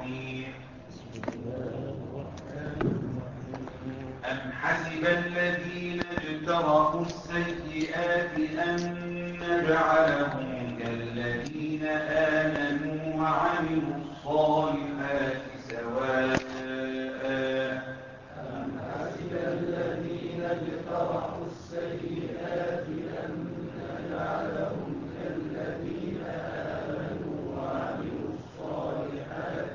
الرحيم أم حسب الذين اجترحوا السيئات أن نجعلهم كالذين آمنوا وعملوا الصالحات سواء أم حسب الذين اجترحوا السيئات أن نجعلهم كالذين آمنوا وعملوا الصالحات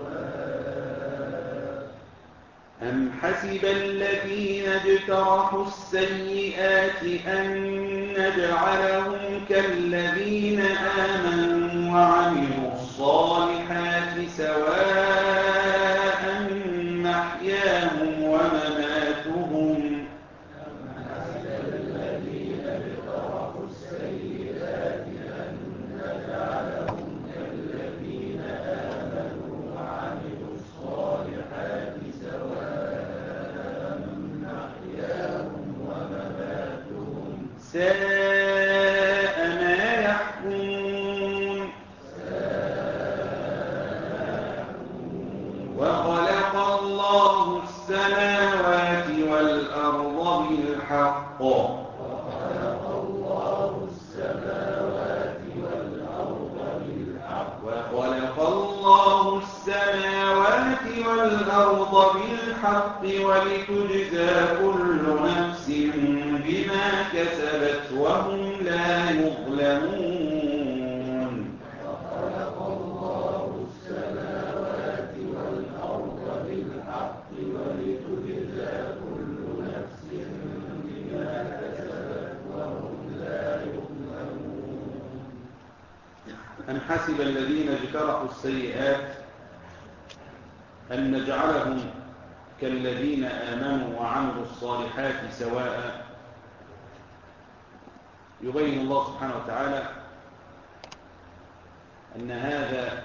سواء أم حسب الذين اجترحوا السيئات أن نجعلهم كالذين آمنوا وعملوا الصالحات سواء محياهم ومماتهم أم حسب الذين اجترحوا السيئات أن نجعلهم كالذين آمنوا وعملوا الصالحات سواء محياهم ومماتهم ساء ما يحكمون وخلق الله السماوات والأرض بالحق وخلق الله السماوات والأرض بالحق وخلق الله السماوات والأرض بالحق ولتجزى كل نفس بما كسبت وهم لا يظلمون وخلق الله السماوات والأرض بالحق ولتجزى كل نفس بما كسبت وهم لا يظلمون أم حسب الذين اجترحوا السيئات أن نجعلهم كالذين آمنوا وعملوا الصالحات سواء يبين الله سبحانه وتعالى أن هذا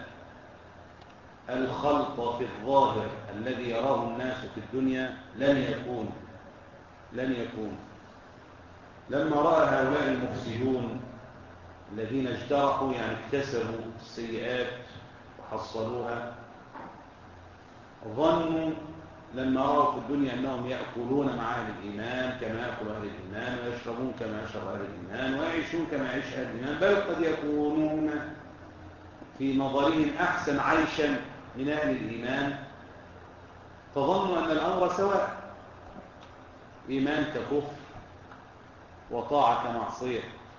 الخلط في الظاهر الذي يراه الناس في الدنيا لن يكون لن يكون لما رأى هؤلاء المفسدون الذين اجترحوا يعني اكتسبوا السيئات وحصلوها ظنوا لما رأوا في الدنيا أنهم يأكلون مع أهل الإيمان كما يأكل أهل الإيمان ويشربون كما يشرب أهل الإيمان ويعيشون كما يعيش أهل الإيمان بل قد يكونون في نظرهم أحسن عيشا من أهل الإيمان فظنوا أن الأمر سواء إيمان ككفر وطاعة كمعصية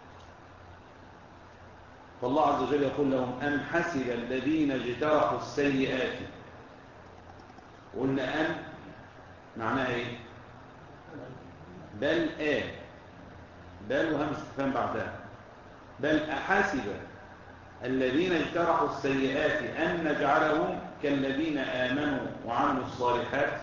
فالله عز وجل يقول لهم أم حسب الذين اجترحوا السيئات قلنا أم معناها إيه بل آه بل وهم استفهام بعدها بل أحسب الذين اجترحوا السيئات أن نجعلهم كالذين آمنوا وعملوا الصالحات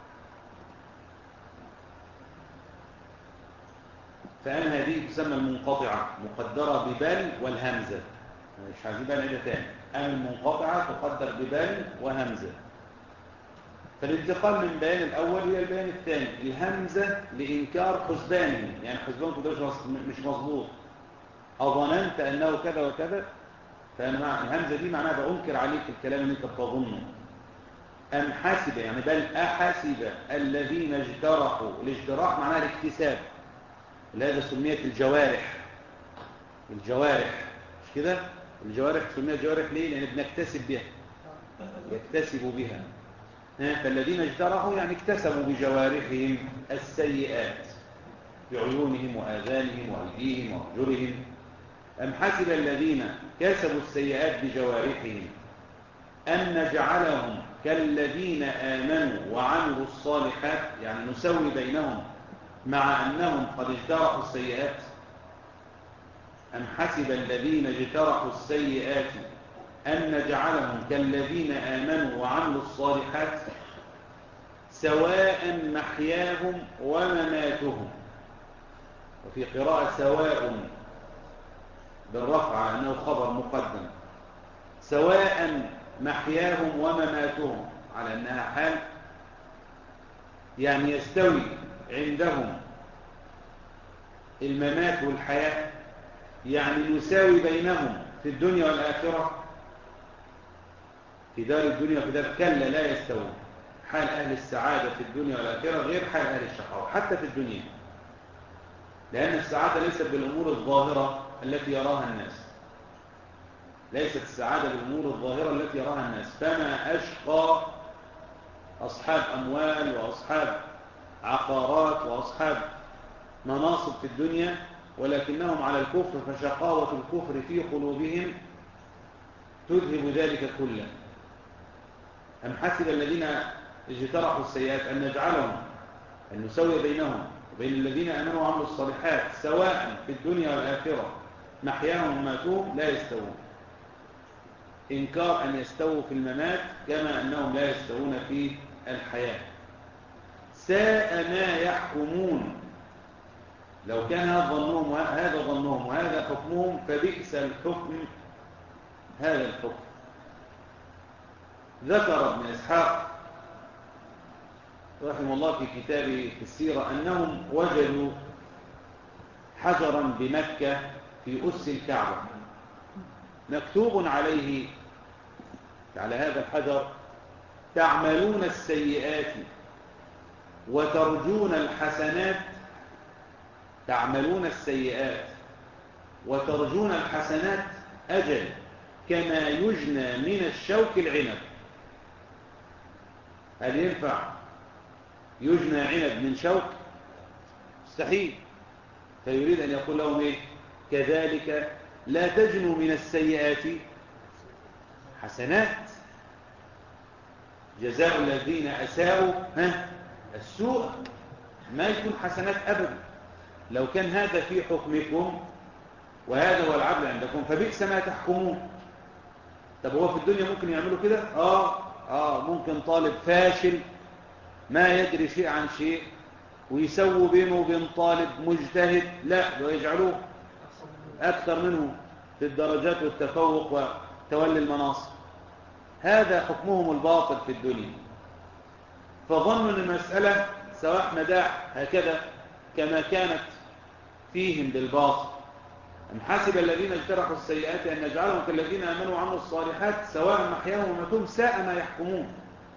فأن هذه تسمى المنقطعة مقدرة ببل والهمزة مش عايزين بقى نعيدها تاني أم المنقطعة تقدر ببل وهمزة فالانتقال من بيان الأول إلى البيان الثاني الهمزة لإنكار حسبانه يعني حسبانه ده مش مظبوط أظننت أنه كذا وكذا فأنا مع الهمزة دي معناها بأنكر عليك الكلام اللي أنت بتظنه أم حسب يعني بل أحسب الذين اجترحوا الاجتراح معناها الاكتساب لهذا سميت الجوارح الجوارح مش كده الجوارح سميت جوارح ليه لأن بنكتسب بها يكتسب بها فالذين اجترحوا يعني اكتسبوا بجوارحهم السيئات بعيونهم وآذانهم وأيديهم وأرجلهم أم حسب الذين كسبوا السيئات بجوارحهم أن نجعلهم كالذين آمنوا وعملوا الصالحات يعني نسوي بينهم مع أنهم قد اجترحوا السيئات أم حسب الذين اجترحوا السيئات أن نجعلهم كالذين آمنوا وعملوا الصالحات سواء محياهم ومماتهم وفي قراءة سواء بالرفع أنه خبر مقدم سواء محياهم ومماتهم على أنها حال يعني يستوي عندهم الممات والحياة يعني يساوي بينهم في الدنيا والآخرة في دار الدنيا وفي دار كلا لا يستوون حال أهل السعادة في الدنيا والآخرة غير حال أهل الشقاوة حتى في الدنيا لأن السعادة ليست بالأمور الظاهرة التي يراها الناس ليست السعادة بالأمور الظاهرة التي يراها الناس فما أشقى أصحاب أموال وأصحاب عقارات وأصحاب مناصب في الدنيا ولكنهم على الكفر فشقاوة الكفر في قلوبهم تذهب ذلك كله أم حسب الذين اجترحوا السيئات أن نجعلهم أن نسوي بينهم وبين الذين أمنوا وعملوا الصالحات سواء في الدنيا والآخرة محياهم وماتوهم لا يستوون إنكار أن يستووا في الممات كما أنهم لا يستوون في الحياة ساء ما يحكمون لو كان هذا ظنهم هذا ظنهم وهذا حكمهم فبئس الحكم هذا الحكم ذكر ابن إسحاق رحمه الله في كتابه في السيرة أنهم وجدوا حجرا بمكة في أس الكعبة مكتوب عليه على هذا الحجر تعملون السيئات وترجون الحسنات تعملون السيئات وترجون الحسنات أجل كما يجنى من الشوك العنب هل ينفع يجنى عنب من شوك مستحيل فيريد أن يقول لهم إيه كذلك لا تجنوا من السيئات حسنات جزاء الذين أساءوا ها السوء ما يكون حسنات أبدا لو كان هذا في حكمكم وهذا هو العدل عندكم فبئس ما تحكمون طب هو في الدنيا ممكن يعملوا كده آه آه ممكن طالب فاشل ما يدري شيء عن شيء ويسووا بينه وبين طالب مجتهد لا ويجعلوه أكثر منه في الدرجات والتفوق وتولي المناصب هذا حكمهم الباطل في الدنيا فظنوا أن المسألة سواء مداح هكذا كما كانت فيهم بالباطل أم حسب الذين اجترحوا السيئات أن نجعلهم كالذين آمنوا وعملوا الصالحات سواء محياهم وماتهم ساء ما يحكمون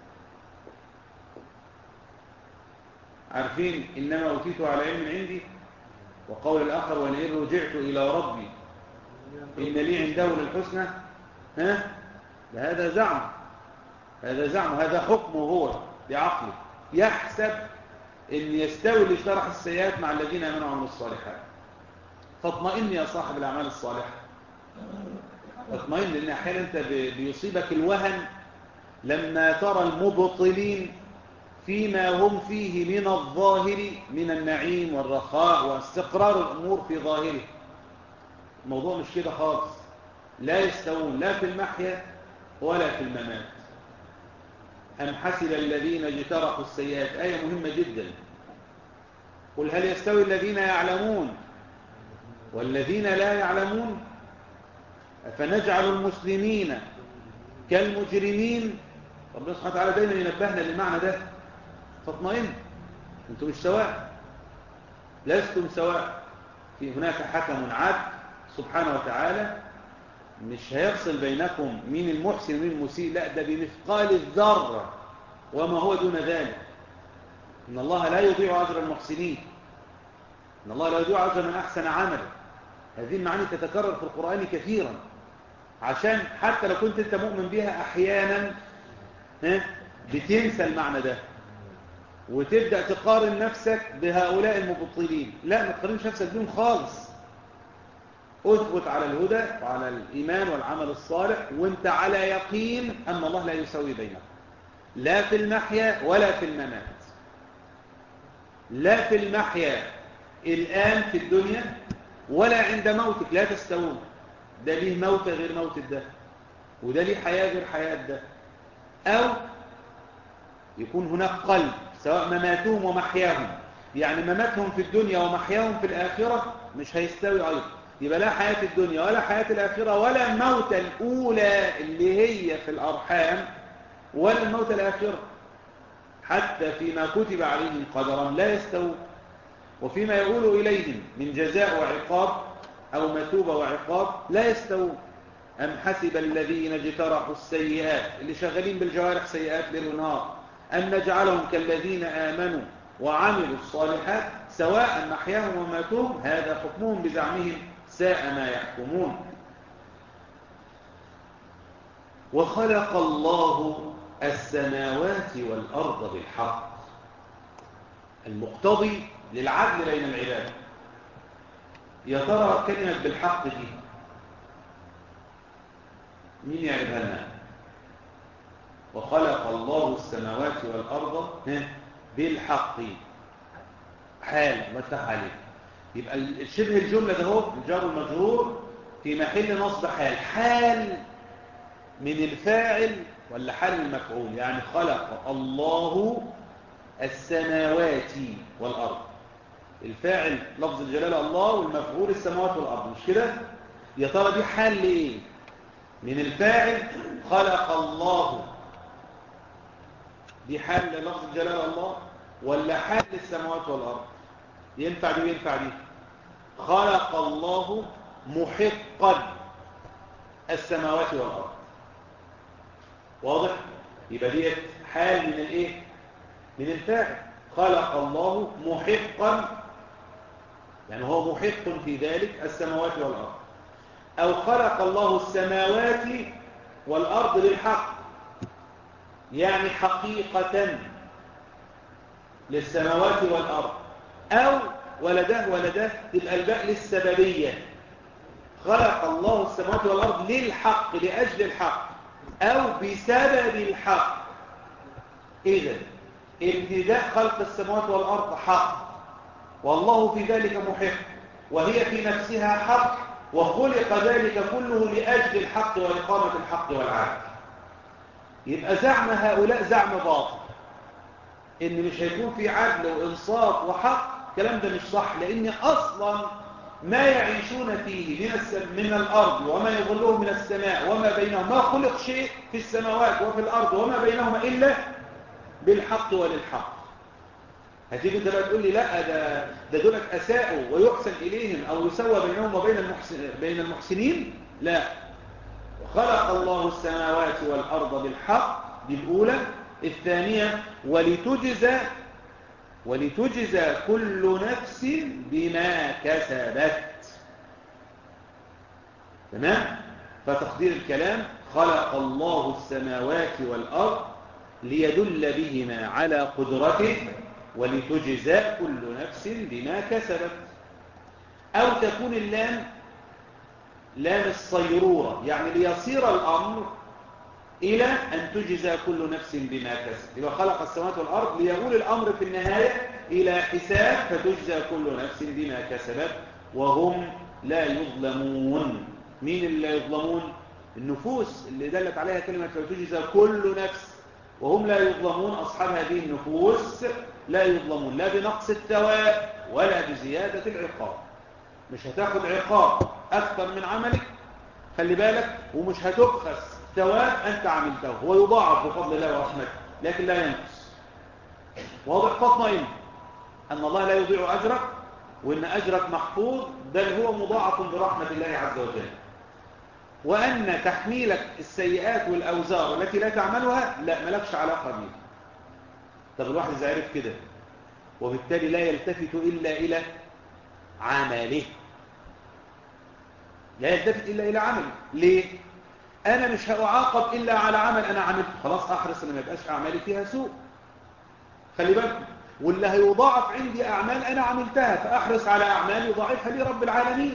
عارفين إنما أوتيت على علم عندي وقول الآخر ولئن رجعت إلى ربي إن لي عنده للحسنى ها هذا زعم هذا زعم هذا حكمه هو بعقله يحسب أن يستوي اللي اجترح السيئات مع الذين آمنوا وعملوا الصالحات فاطمئن يا صاحب الأعمال الصالحة اطمئن لأن أحيانا أنت بيصيبك الوهن لما ترى المبطلين فيما هم فيه من الظاهر من النعيم والرخاء واستقرار الأمور في ظاهره الموضوع مش كده خالص لا يستوون لا في المحيا ولا في الممات أم حسب الذين اجترحوا السيئات آية مهمة جدا قل هل يستوي الذين يعلمون والذين لا يعلمون فنجعل المسلمين كالمجرمين ربنا سبحانه وتعالى دايما ينبهنا للمعنى ده فاطمئن انتم مش سواء لستم سواء في هناك حكم عدل سبحانه وتعالى مش هيفصل بينكم مين المحسن ومين المسيء لا ده بمثقال الذرة وما هو دون ذلك إن الله لا يضيع أجر المحسنين إن الله لا يضيع أجر من أحسن عملا هذه المعاني تتكرر في القرآن كثيرا عشان حتى لو كنت أنت مؤمن بها أحيانا بتنسى المعنى ده وتبدأ تقارن نفسك بهؤلاء المبطلين لا ما تقارنش نفسك بهم خالص اثبت على الهدى وعلى الإيمان والعمل الصالح وانت على يقين أن الله لا يسوي بينهم لا في المحيا ولا في الممات لا في المحيا الآن في الدنيا ولا عند موتك لا تستوون ده ليه موت غير موت ده وده ليه حياة غير حياة ده أو يكون هناك قلب سواء مماتهم ومحياهم يعني مماتهم في الدنيا ومحياهم في الآخرة مش هيستوي أيضا يبقى لا حياة الدنيا ولا حياة الآخرة ولا الموت الأولى اللي هي في الأرحام ولا الموت الآخرة حتى فيما كتب عليهم قدرا لا يستوون وفيما يقول إليهم من جزاء وعقاب أو مثوبة وعقاب لا يستوون أم حسب الذين اجترحوا السيئات اللي شغالين بالجوارح سيئات ليل ونهار أن نجعلهم كالذين آمنوا وعملوا الصالحات سواء محياهم وماتهم هذا حكمهم بزعمهم ساء ما يحكمون وخلق الله السماوات والأرض بالحق المقتضي للعدل بين العباد يا ترى كلمة بالحق دي مين يعرفها لنا وخلق الله السماوات والأرض بالحق حال مفتح عليه يبقى شبه الجملة ده هو الجار المجرور في محل نصب حال حال من الفاعل ولا حال المفعول يعني خلق الله السماوات والأرض الفاعل لفظ الجلالة الله والمفعول السماوات والأرض مش كده يا ترى دي حال لإيه من الفاعل خلق الله دي حال للفظ الجلالة الله ولا حال للسماوات والأرض ينفع دي وينفع دي خلق الله محقا السماوات والأرض واضح يبقى دي حال من الايه من الفاعل خلق الله محقا يعني هو محق في ذلك السماوات والأرض أو خلق الله السماوات والأرض للحق يعني حقيقة للسماوات والأرض أو ولده ولده تبقى الباء للسببية خلق الله السماوات والأرض للحق لأجل الحق أو بسبب الحق إذا ابتداء خلق السماوات والأرض حق والله في ذلك محق وهي في نفسها حق وخلق ذلك كله لأجل الحق وإقامة الحق والعدل يبقى زعم هؤلاء زعم باطل إن مش هيكون في عدل وإنصاف وحق الكلام ده مش صح لأن أصلا ما يعيشون فيه من, السم... من الأرض وما يظلهم من السماء وما بينهم ما خلق شيء في السماوات وفي الأرض وما بينهما إلا بالحق وللحق هتيجي انت بقى تقول لي لا ده ده دولت اساءوا ويحسن اليهم او يسوى بينهم وبين المحسن بين المحسنين لا خلق الله السماوات والارض بالحق دي الاولى الثانيه ولتجزى ولتجزى كل نفس بما كسبت تمام فتقدير الكلام خلق الله السماوات والارض ليدل بهما على قدرته ولتجزى كل نفس بما كسبت أو تكون اللام لام الصيرورة يعني ليصير الأمر إلى أن تجزى كل نفس بما كسبت إذا خلق السماوات والأرض ليقول الأمر في النهاية إلى حساب فتجزى كل نفس بما كسبت وهم لا يظلمون مين اللي لا يظلمون النفوس اللي دلت عليها كلمة فتجزى كل نفس وهم لا يظلمون أصحاب هذه النفوس لا يظلمون لا بنقص الثواب ولا بزيادة العقاب مش هتاخد عقاب أكثر من عملك خلي بالك ومش هتبخس ثواب أنت عملته هو يضاعف بفضل الله ورحمته لكن لا ينقص واضح فاطمئن أن الله لا يضيع أجرك وأن أجرك محفوظ بل هو مضاعف برحمة الله عز وجل وأن تحميلك السيئات والأوزار التي لا تعملها لا ملكش علاقة بيه طب الواحد إذا عرف كده وبالتالي لا يلتفت إلا إلى عمله لا يلتفت إلا إلى عمله ليه؟ أنا مش هأعاقب إلا على عمل أنا عملته خلاص أحرص أن ما يبقاش أعمالي فيها سوء خلي بالكم واللي هيضاعف عندي أعمال أنا عملتها فأحرص على أعمال يضاعفها لي رب العالمين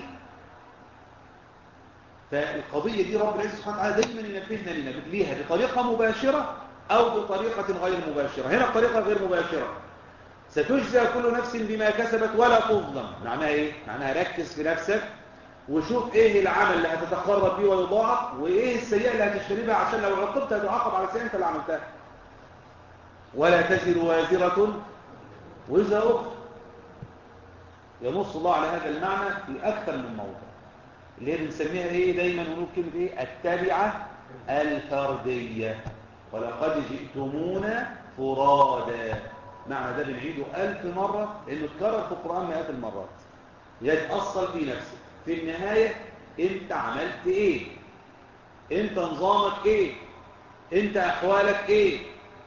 فالقضية دي رب العزة سبحانه وتعالى دايما ينبهنا لنا ليها بطريقة مباشرة أو بطريقة غير مباشرة هنا الطريقة غير مباشرة ستجزى كل نفس بما كسبت ولا تظلم معناها إيه؟ معناها ركز في نفسك وشوف إيه العمل اللي هتتقرب بيه ويضاعف وإيه السيئة اللي هتجتنبها عشان لو عقبت هتعاقب على السيئة أنت اللي عملتها ولا تزر وازرة وزر أخرى ينص الله على هذا المعنى في أكثر من موضع اللي هي بنسميها ايه دايما ونقول كلمه ايه التبعه الفرديه ولقد جئتمونا فرادا معنى ده بنعيده ألف مرة لأنه اتكرر في القرآن مئات المرات يتأصل في نفسك في النهاية انت عملت ايه انت نظامك ايه انت احوالك ايه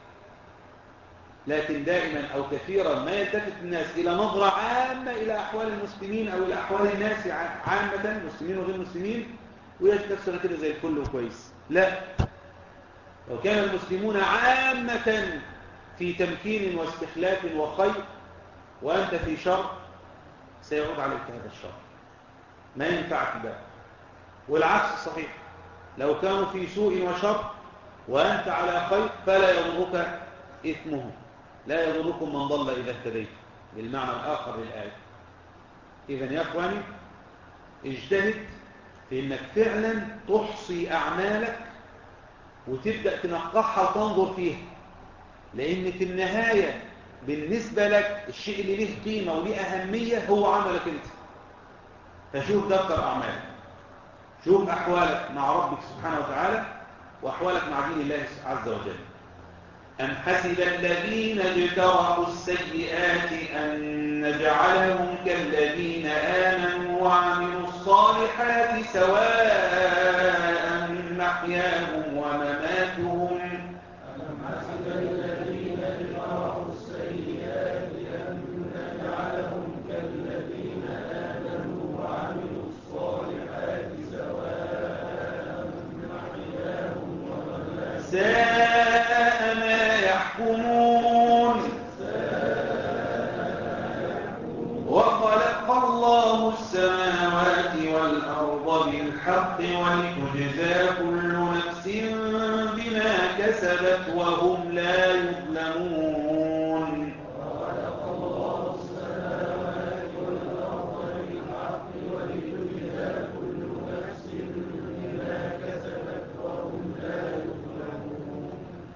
لكن دائما او كثيرا ما يلتفت الناس الى نظرة عامة الى احوال المسلمين او الى احوال الناس عامة مسلمين وغير مسلمين ويجد نفسنا كده زي الكل وكويس لا لو كان المسلمون عامة في تمكين واستخلاف وخير وأنت في شر سيعود عليك هذا الشر ما ينفعك ده والعكس صحيح لو كانوا في سوء وشر وأنت على خير فلا يضرك إثمه لا يضركم من ضل إذا اهتديت بالمعنى الآخر للآية إذا يا أخواني اجتهد في أنك فعلا تحصي أعمالك وتبدأ تنقحها وتنظر فيها لأن في النهاية بالنسبة لك الشيء اللي له قيمة وله أهمية هو عملك أنت فشوف دفتر أعمالك شوف أحوالك مع ربك سبحانه وتعالى وأحوالك مع دين الله عز وجل أم حسب الذين اجترحوا السيئات أن نجعلهم كالذين آمنوا وعملوا الصالحات سواء محياهم ومماتهم أم حسب الذين اجترحوا السيئات أن نجعلهم كالذين آمنوا وعملوا الصالحات سواء محياهم ومماتهم ساء ما يحكمون وخلق الله السماوات والأرض بالحق ولتجزى كل نفس بما كسبت وهم لا يظلمون وخلق الله السماوات والأرض بالحق ولتجزى كل نفس بما كسبت وهم لا يظلمون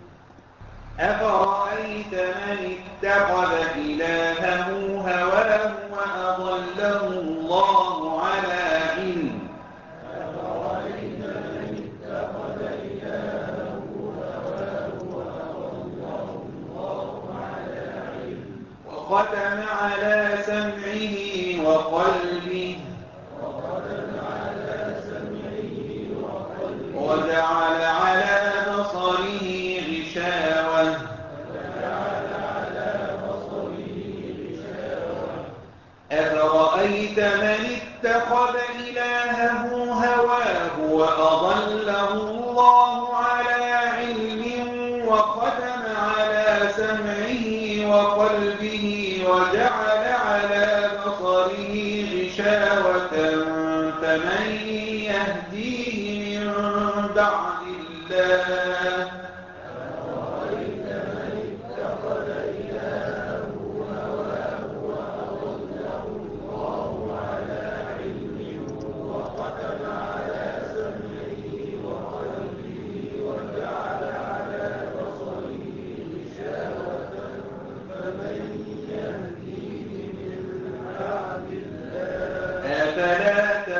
أفرأيت من اتخذ إلهه هواه وأضله الله على علم أفرأيت من اتخذ إلهه هواه وأضله الله على علم وختم على سمعه وقلبه وختم على سمعه وقلبه وجعل على بصره غشاوة وجعل على بصره غشاوة أفرأيت من اتخذ إلهه هواه وأضله الله على علم وختم على سمعه وقلبه وجعل على بصره غشاوة فمن يهديه من بعد الله أفرأيت من اتخذ إلهه هواه وأضله الله على علم وختم على سمعه وقلبه وجعل على بصره غشاوة فمن يهديه من بعد الله أفلا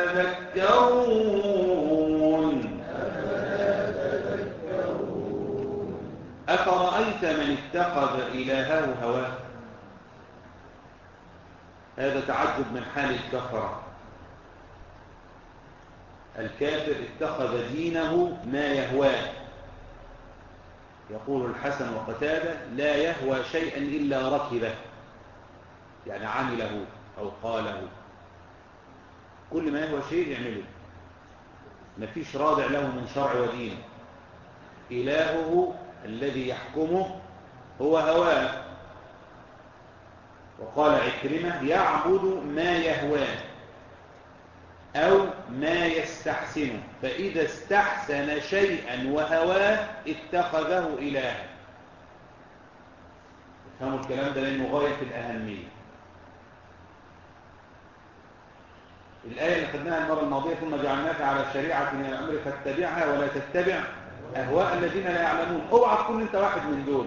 تذكرون أفلا تذكرون أفرأيت من اتخذ إلهه هواه هذا تعجب من حال الكفرة الكافر اتخذ دينه ما يهواه يقول الحسن وقتادة لا يهوى شيئا إلا ركبه يعني عمله أو قاله كل ما يهوى شيء يعمله مفيش رادع له من شرع ودين إلهه الذي يحكمه هو هواه وقال عكرمة يعبد ما يهواه أو ما يستحسنه فإذا استحسن شيئا وهواه اتخذه إلها افهموا الكلام ده لأنه غاية الأهمية الآية اللي خدناها المرة الماضية ثم جعلناك على شريعة من الأمر فاتبعها ولا تتبع أهواء الذين لا يعلمون اوعى تكون انت واحد من دول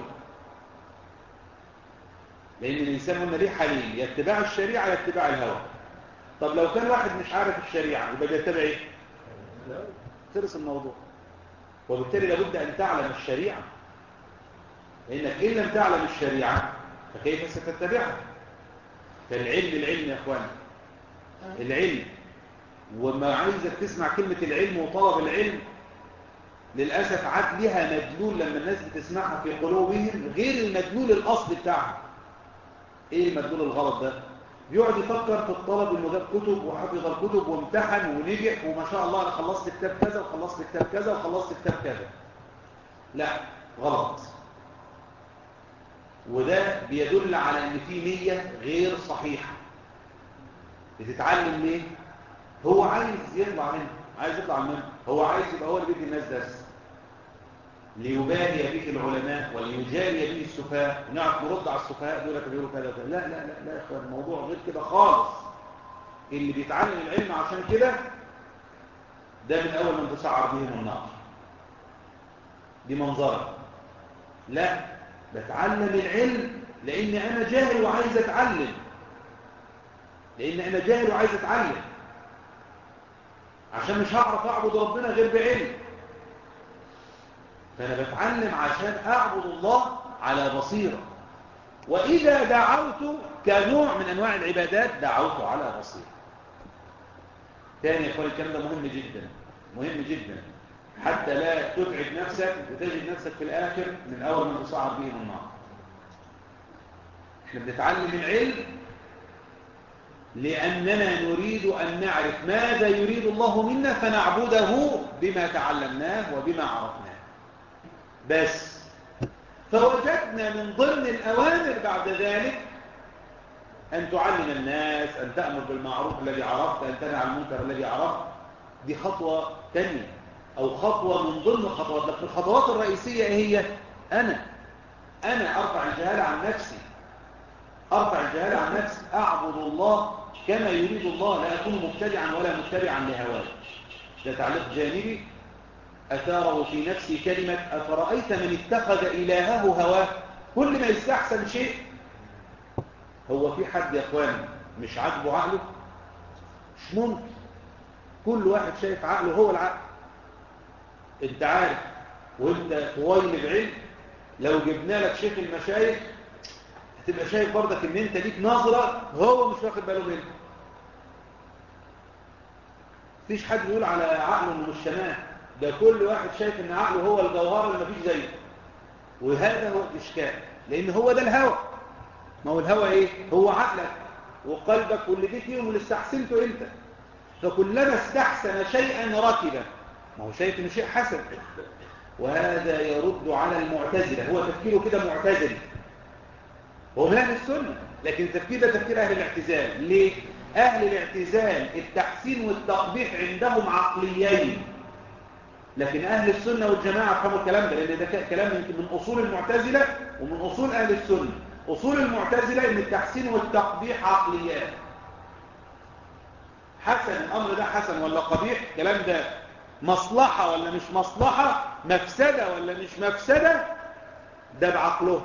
لأن الإنسان قلنا ليه حالين يتبع الشريعة يتبع الهوى طب لو كان واحد مش عارف الشريعة يبقى بيتبع ايه خلص الموضوع وبالتالي لابد أن تعلم الشريعة لأنك إن لم تعلم الشريعة فكيف ستتبعها فالعلم العلم يا أخواني العلم وما عايزك تسمع كلمة العلم وطلب العلم للأسف عاد لها مدلول لما الناس بتسمعها في قلوبهم غير المدلول الأصلي بتاعها ايه المدلول الغلط ده بيقعد يفكر في الطلب انه جاب كتب وحفظ الكتب وامتحن ونجح وما شاء الله انا خلصت كتاب كذا وخلصت كتاب كذا وخلصت كتاب كذا لا غلط وده بيدل على ان في نية غير صحيحة بتتعلم ليه هو عايز يطلع منه عايز يطلع منه هو عايز يبقى هو اللي بيدي الناس درس ليبالي به العلماء وليجاري به السفهاء ونعرف نرد على السفهاء دول بيقولوا كذا وكذا لا لا لا لا يا اخوان الموضوع غير كده خالص اللي بيتعلم العلم عشان كده ده من اول من تسعر بهم النار دي منظره لا بتعلم العلم لان انا جاهل وعايز اتعلم لان انا جاهل وعايز اتعلم عشان مش هعرف اعبد ربنا غير بعلم فأنا بتعلم عشان أعبد الله على بصيرة وإذا دعوت كنوع من أنواع العبادات دعوت على بصيرة ثاني يا أخواني الكلام ده مهم جدا مهم جدا حتى لا تتعب نفسك وتجد نفسك في الآخر من أول ما تصعد به النار احنا بنتعلم العلم لأننا نريد أن نعرف ماذا يريد الله منا فنعبده بما تعلمناه وبما عرفناه بس فوجدنا من ضمن الأوامر بعد ذلك أن تعلم الناس أن تأمر بالمعروف الذي عرفت أن تنهى عن المنكر الذي عرفت دي خطوة تانية أو خطوة من ضمن الخطوات لكن الخطوات الرئيسية هي أنا أنا أرفع الجهالة عن نفسي أرفع الجهالة عن نفسي أعبد الله كما يريد الله لا أكون مبتدعا ولا متبعا لهواه ده تعليق جانبي أثاره في نفسي كلمة أفرأيت من اتخذ إلهه هواه كل ما يستحسن شيء هو في حد يا أخواني مش عاجبه عقله مش ممكن كل واحد شايف عقله هو العقل انت عارف وانت طويل بعلم لو جبنا لك شيخ المشايخ هتبقى شايف برضك ان انت ليك نظرة هو مش واخد باله منها مفيش حد يقول على عقله انه مش تمام ده كل واحد شايف ان عقله هو الجوهر اللي مفيش زيه وهذا هو الاشكال لان هو ده الهوى ما هو الهوى ايه هو عقلك وقلبك واللي جه فيهم واللي استحسنته انت فكلما استحسن شيئا ركبه ما هو شايف انه شيء حسن وهذا يرد على المعتزله هو تفكيره كده معتزلي هو من اهل السنه لكن التفكير ده تفكير اهل الاعتزال ليه اهل الاعتزال التحسين والتقبيح عندهم عقليين لكن أهل السنة والجماعة فهموا الكلام ده لأن ده كلام يمكن من أصول المعتزلة ومن أصول أهل السنة أصول المعتزلة إن التحسين والتقبيح عقليات حسن الأمر ده حسن ولا قبيح الكلام ده مصلحة ولا مش مصلحة مفسدة ولا مش مفسدة ده بعقله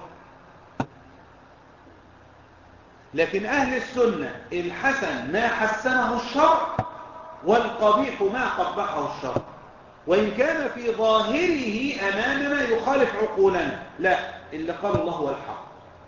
لكن أهل السنة الحسن ما حسنه الشرع والقبيح ما قبحه الشرع وإن كان في ظاهره أمامنا يخالف عقولنا لا اللي قال الله هو الحق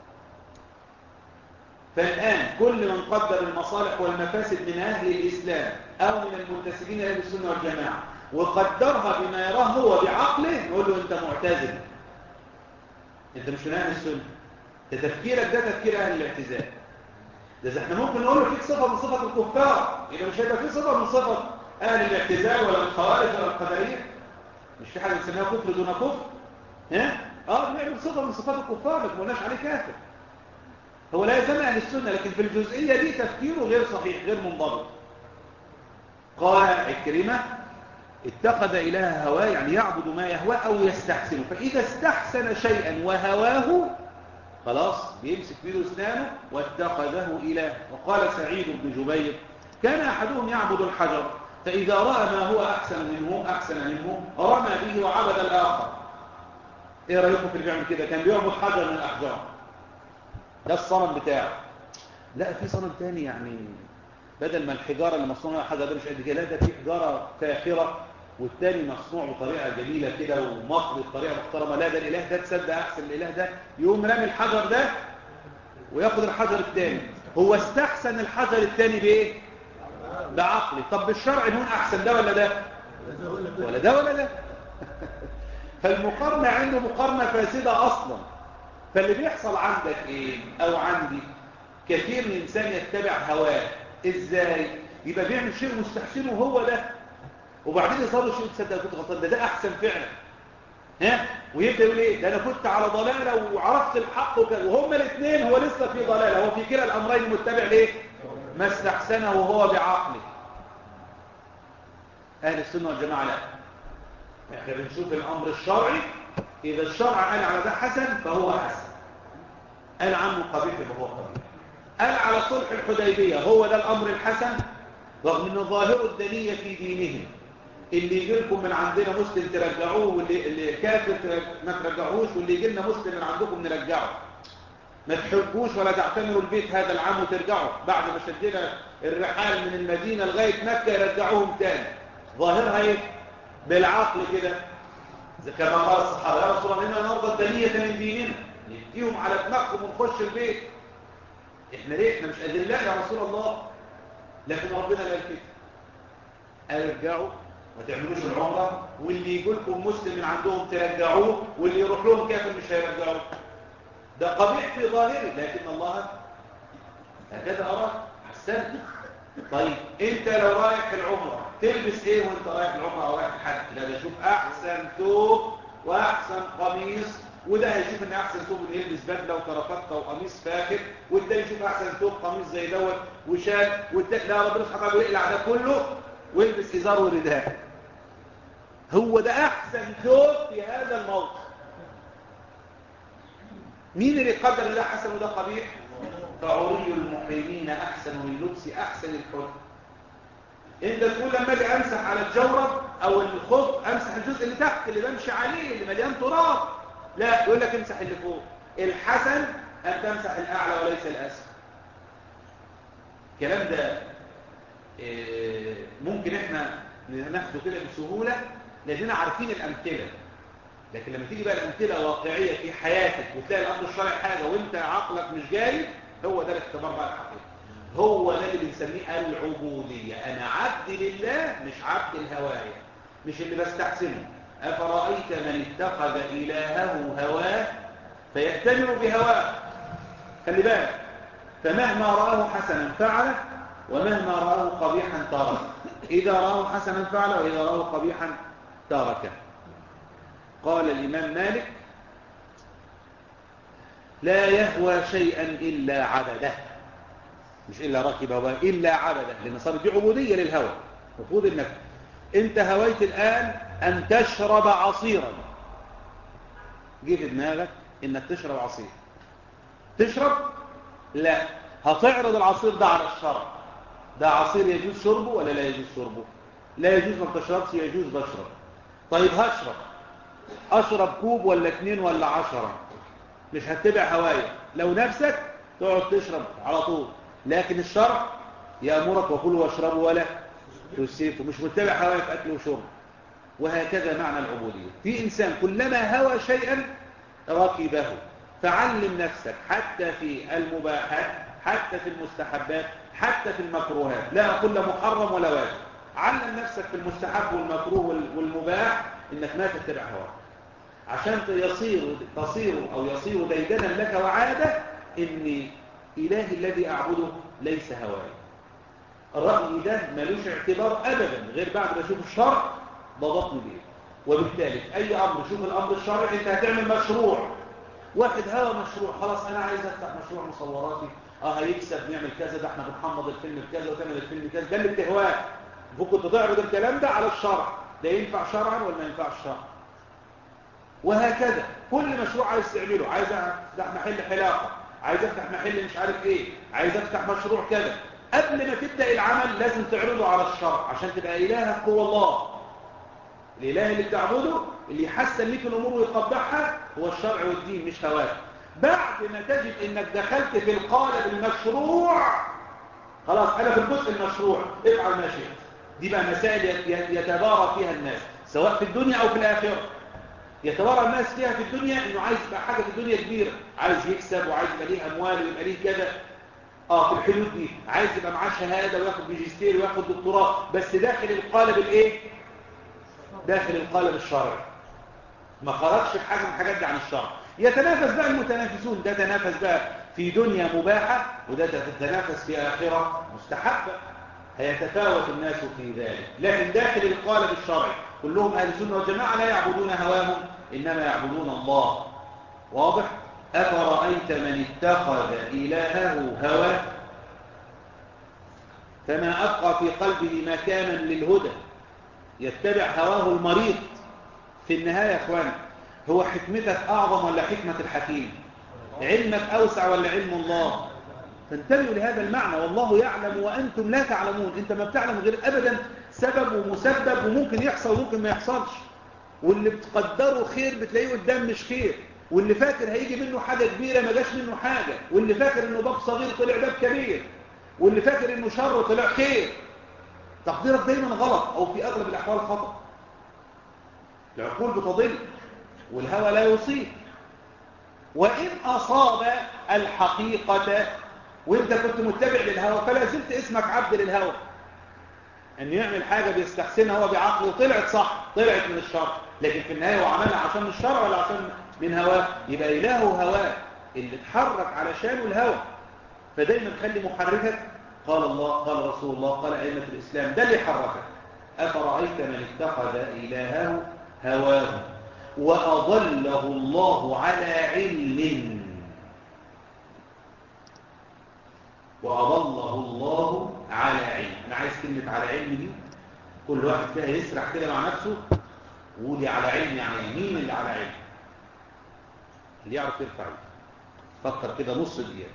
فالآن كل من قدر المصالح والمفاسد من أهل الإسلام أو من المنتسبين أهل السنة والجماعة وقدرها بما يراه هو بعقله نقول له أنت معتزل أنت مش من أهل السنة ده تفكيرك ده تفكير أهل الاعتزال ده احنا ممكن نقول له فيك صفة من صفة الكفار يبقى مش هيبقى فيه صفة من صفة أهل الاعتزال ولا الخوارج ولا القدرية مش في حاجة بنسميها كفر دون كفر ها؟ اه بنعمل صفة من صفات الكفار لكن ما قلناش عليه كافر هو لا يسمى أهل السنة لكن في الجزئية دي تفكيره غير صحيح غير منضبط قال عكرمة اتخذ إله هواه يعني يعبد ما يهواه أو يستحسنه فإذا استحسن شيئا وهواه خلاص بيمسك بيده اسنانه واتخذه إله وقال سعيد بن جبير كان أحدهم يعبد الحجر فإذا رأى ما هو أحسن منه أحسن منه رمى به وعبد الآخر إيه رأيكم في اللي بيعمل كده كان بيعبد حجر من الأحجار ده الصنم بتاعه لا في صنم تاني يعني بدل ما الحجارة اللي مصنوعة على حجر ده مش قد كده لا ده في حجارة فاخرة والتاني مصنوع بطريقة جميلة كده ومصري بطريقة محترمة لا ده الإله ده تصدق أحسن الإله ده يقوم رامي الحجر ده وياخد الحجر التاني هو استحسن الحجر التاني بإيه؟ بعقلي طب بالشرع نقول أحسن ده ولا ده؟ ولا ده ولا ده فالمقارنة عنده مقارنة فاسدة أصلا فاللي بيحصل عندك إيه أو عندي كثير من إنسان يتبع هواه إزاي يبقى بيعمل شيء مستحسنه هو ده وبعدين يظهر له شيء تصدق كنت غلطان ده ده أحسن فعلا ها ويبدأ يقول إيه ده أنا كنت على ضلالة وعرفت الحق وكذا وهما الاثنين هو لسه في ضلالة هو في كلا الأمرين متبع ليه ما استحسنه هو بعقله أهل السنة والجماعة لا احنا بنشوف الأمر الشرعي إذا الشرع قال على ده حسن فهو حسن قال عنه قبيح فهو قبيح قال على صلح الحديبية هو ده الأمر الحسن رغم أن ظاهر الدنية في دينهم اللي يجي لكم من عندنا مسلم ترجعوه واللي اللي كافر ما ترجعوش واللي يجي لنا مسلم من عندكم نرجعه ما تحبوش ولا تعتمروا البيت هذا العام وترجعوا بعد ما شدنا الرحال من المدينة لغاية مكة يرجعوهم تاني ظاهرها ايه بالعقل كده زي كما قال الصحابة يا رسول الله إنا نرضى الدنية من ديننا نديهم على دماغهم ونخش البيت احنا ليه احنا مش أذلاء يا رسول الله لكن ربنا قال كده ارجعوا ما تعملوش العمرة واللي يجي لكم مسلم من عندهم ترجعوه واللي يروح لهم كافر مش هيرجعوه ده قبيح في ظاهره لكن الله هكذا أراد حسنت طيب انت لو رايح العمرة تلبس ايه وانت رايح العمرة او رايح الحج لا ده شوف احسن ثوب واحسن قميص وده هيشوف ان احسن ثوب اللي يلبس بدله وكرافته وقميص فاخر والتاني يشوف احسن ثوب قميص زي دوت وشال والتاني لا ربنا سبحانه وتعالى يقلع ده كله ويلبس ازار ورداء هو ده احسن ثوب في هذا الموقف مين اللي قدر ان ده حسن وده قبيح فعري المحرمين احسن للبس احسن الحر انت تقول لما اجي امسح على الجورب او الخف امسح الجزء اللي تحت اللي بمشي عليه اللي مليان تراب لا يقول لك امسح اللي فوق الحسن ان تمسح الاعلى وليس الاسفل الكلام ده ممكن احنا ناخده كده بسهوله لاننا عارفين الامثله لكن لما تيجي بقى الامثله واقعيه في حياتك وتلاقي الامر الشرعي حاجه وانت عقلك مش جاي هو ده الاختبار بقى الحقيقي هو ده اللي بنسميه العبوديه انا عبد لله مش عبد الهوايه مش اللي بستحسنه افرايت من اتخذ الهه هواه فيأتمر بهواه خلي بالك فمهما راه حسنا فعله ومهما راه قبيحا ترك اذا راه حسنا فعله واذا راه قبيحا تركه قال الإمام مالك لا يهوى شيئا إلا عبده مش إلا ركبه إلا عبده لأن صارت دي عبودية للهوى المفروض إنك أنت هويت الآن أن تشرب عصيرا جه في دماغك إنك تشرب عصير تشرب لا هتعرض العصير ده على الشرع ده عصير يجوز شربه ولا لا يجوز شربه لا يجوز ما تشربش يجوز بشرب طيب هشرب اشرب كوب ولا اتنين ولا عشرة مش هتبع هواية لو نفسك تقعد تشرب على طول لكن الشرع يأمرك وكلوا واشربوا ولا تسيفوا مش متبع هواية في أكل وشرب وهكذا معنى العبودية في إنسان كلما هوى شيئا ركبه فعلم نفسك حتى في المباحات حتى في المستحبات حتى في المكروهات لا أقول لا محرم ولا واجب علم نفسك في المستحب والمكروه والمباح انك ما تتبع هواك عشان يصير تصير او يصير ديدنا لك وعادة ان الهي الذي اعبده ليس هواي الرأي ده ملوش اعتبار ابدا غير بعد ما اشوف الشرع ضبطني بيه وبالتالي في اي امر شوف الامر الشرعي انت هتعمل مشروع واحد هوا مشروع خلاص انا عايز افتح مشروع مصوراتي اه هيكسب نعمل كذا ده احنا بنحمض الفيلم بكذا وتعمل الفيلم كذا ده اللي بتهواه ممكن تعرض الكلام ده على الشرع ده ينفع شرعا ولا ما ينفعش شرعا وهكذا كل مشروع عايز تعمله عايز افتح محل حلاقه عايز افتح محل مش عارف ايه عايز افتح مشروع كذا قبل ما تبدا العمل لازم تعرضه على الشرع عشان تبقى الهك هو الله الاله اللي بتعبده اللي يحسن ليك الامور ويقبحها هو الشرع والدين مش هواك بعد ما تجد انك دخلت في القالب المشروع خلاص انا في الجزء المشروع افعل ما شئت دي بقى مسائل يتبارى فيها الناس سواء في الدنيا او في الاخره يتبارى الناس فيها في الدنيا انه عايز يبقى حاجه في الدنيا كبيره عايز يكسب وعايز يبقى ليه اموال ويبقى ليه كذا اه في الحدود دي عايز يبقى معاه شهاده وياخد ماجستير وياخد دكتوراه بس داخل القالب الايه داخل القالب الشرعي ما خرجش في حاجة من الحاجات دي عن الشرع يتنافس بقى المتنافسون ده تنافس بقى في دنيا مباحة وده تتنافس في آخرة مستحبة هيتفاوت الناس في ذلك لكن داخل القالب الشرعي كلهم أهل السنة والجماعة لا يعبدون هواهم إنما يعبدون الله واضح أفرأيت من اتخذ إلهه هواه فما أبقى في قلبه مكانا للهدى يتبع هواه المريض في النهاية يا أخوان هو حكمتك أعظم ولا حكمة الحكيم علمك أوسع ولا علم الله فانتبهوا لهذا المعنى والله يعلم وأنتم لا تعلمون أنت ما بتعلم غير أبدا سبب ومسبب وممكن يحصل وممكن ما يحصلش واللي بتقدره خير بتلاقيه قدام مش خير واللي فاكر هيجي منه حاجة كبيرة ما جاش منه حاجة واللي فاكر انه باب صغير طلع باب كبير واللي فاكر انه شر طلع خير تقديرك دايما غلط او في اغلب الاحوال خطأ العقول بتضل والهوى لا يصيب وإن أصاب الحقيقة وانت كنت متبع للهوى فلا زلت اسمك عبد للهوى ان يعمل حاجة بيستحسنها هو بعقله وطلعت صح طلعت من الشر لكن في النهاية هو عملها عشان الشر ولا عشان من هواه يبقى إلهه هواه اللي اتحرك علشانه الهوى فدايما خلي محركك قال الله قال رسول الله قال أئمة الإسلام ده اللي حركك أفرأيت من اتخذ إلهه هواه وأضله الله على علم وأضله الله على علم أنا عايز كلمة على علم دي كل واحد فيها يسرح كده مع نفسه وقولي على علم يعني مين اللي على علم اللي يعرف يرفع فكر كده نص دقيقة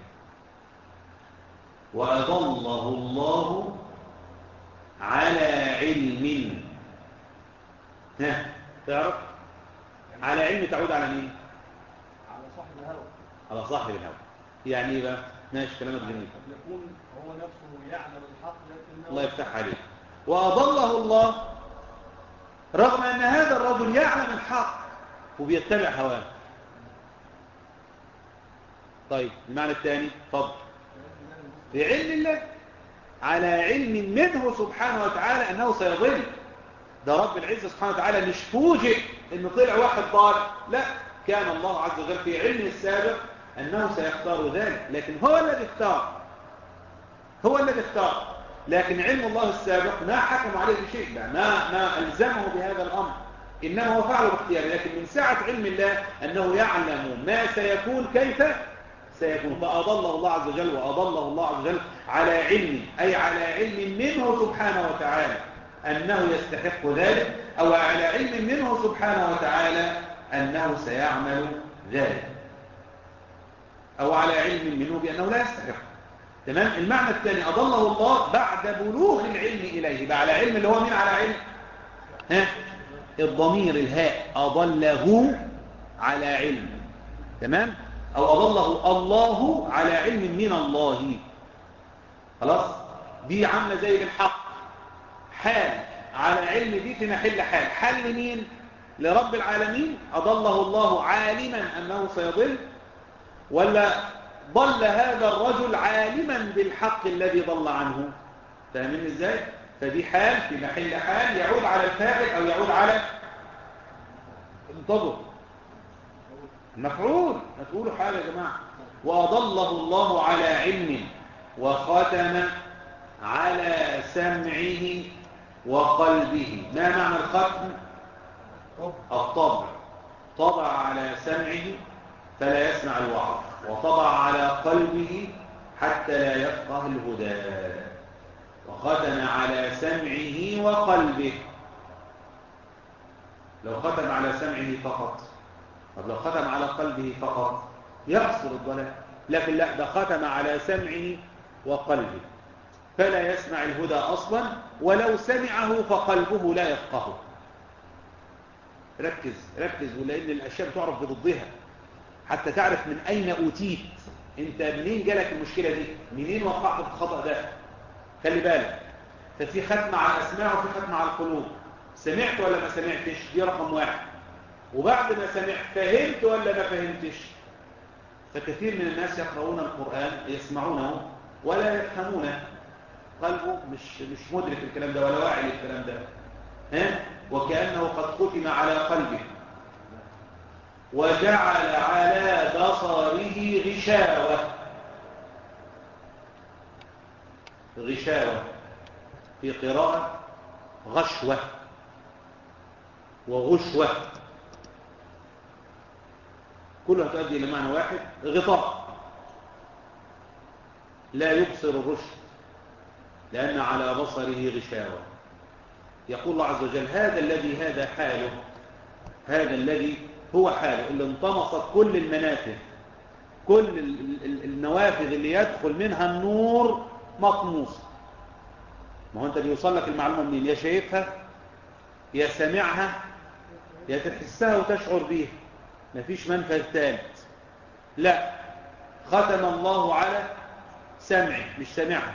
وأضله الله على علم ها تعرف على علم تعود على مين على صاحب الهوى على صاحب الهوى يعني ايه بقى ماشي كلامك جميل قد يكون هو نفسه يعلم الحق لكنه الله يفتح عليه وأضله الله رغم أن هذا الرجل يعلم الحق وبيتبع هواه طيب المعنى الثاني فضل بعلم الله على علم منه سبحانه وتعالى أنه سيضل ده رب العزة سبحانه وتعالى مش فوجئ أنه طلع واحد ضال لا كان الله عز وجل في علم السابق أنه سيختار ذلك لكن هو الذي اختار هو الذي اختار لكن علم الله السابق ما حكم عليه بشيء ما, ما ألزمه بهذا الأمر إنما هو فعله باختياره لكن من سعة علم الله أنه يعلم ما سيكون كيف سيكون فأضله الله عز وجل وأضله الله عز وجل على علم أي على علم منه سبحانه وتعالى أنه يستحق ذلك أو على علم منه سبحانه وتعالى أنه سيعمل ذلك أو على علم منه بأنه لا يستحق تمام المعنى الثاني أضله الله بعد بلوغ العلم إليه بقى على علم اللي هو مين على علم ها الضمير الهاء أضله على علم تمام أو أضله الله على علم من الله خلاص دي عاملة زي الحق حال على علم دي تنحل حال حال لمين لرب العالمين أضله الله عالما أنه سيضل ولا ضل هذا الرجل عالما بالحق الذي ضل عنه فاهمين ازاي فدي حال في محل حال يعود على الفاعل او يعود على انتظر مفعول مفعول حال يا جماعه واضله الله على علم وختم على سمعه وقلبه ما معنى الختم الطبع طبع على سمعه فلا يسمع الوعظ وطبع على قلبه حتى لا يفقه الهدى وختم على سمعه وقلبه لو ختم على سمعه فقط طب لو ختم على قلبه فقط يقصر الضلال لكن لا ده ختم على سمعه وقلبه فلا يسمع الهدى أصلا ولو سمعه فقلبه لا يفقهه ركز ركز ولأن الأشياء بتعرف بضدها حتى تعرف من أين أوتيت أنت منين جالك المشكلة دي منين وقعت في الخطأ ده خلي بالك ففي ختم على الأسماع وفي ختم على القلوب سمعت ولا ما سمعتش دي رقم واحد وبعد ما سمعت فهمت ولا ما فهمتش فكثير من الناس يقرؤون القرآن يسمعونه ولا يفهمونه قلبه مش مش مدرك الكلام ده ولا واعي للكلام ده ها وكأنه قد ختم على قلبه وجعل على بصره غشاوة غشاوة في قراءة غشوة وغشوة كلها تؤدي إلى معنى واحد غطاء لا يبصر الرشد لأن على بصره غشاوة يقول الله عز وجل هذا الذي هذا حاله هذا الذي هو حاله اللي انطمست كل المنافذ كل النوافذ اللي يدخل منها النور مطموسة ما هو انت بيوصل لك المعلومة منين يا شايفها يا سامعها يا تحسها وتشعر بيها مفيش منفذ ثالث لا ختم الله على سمعه مش سامعها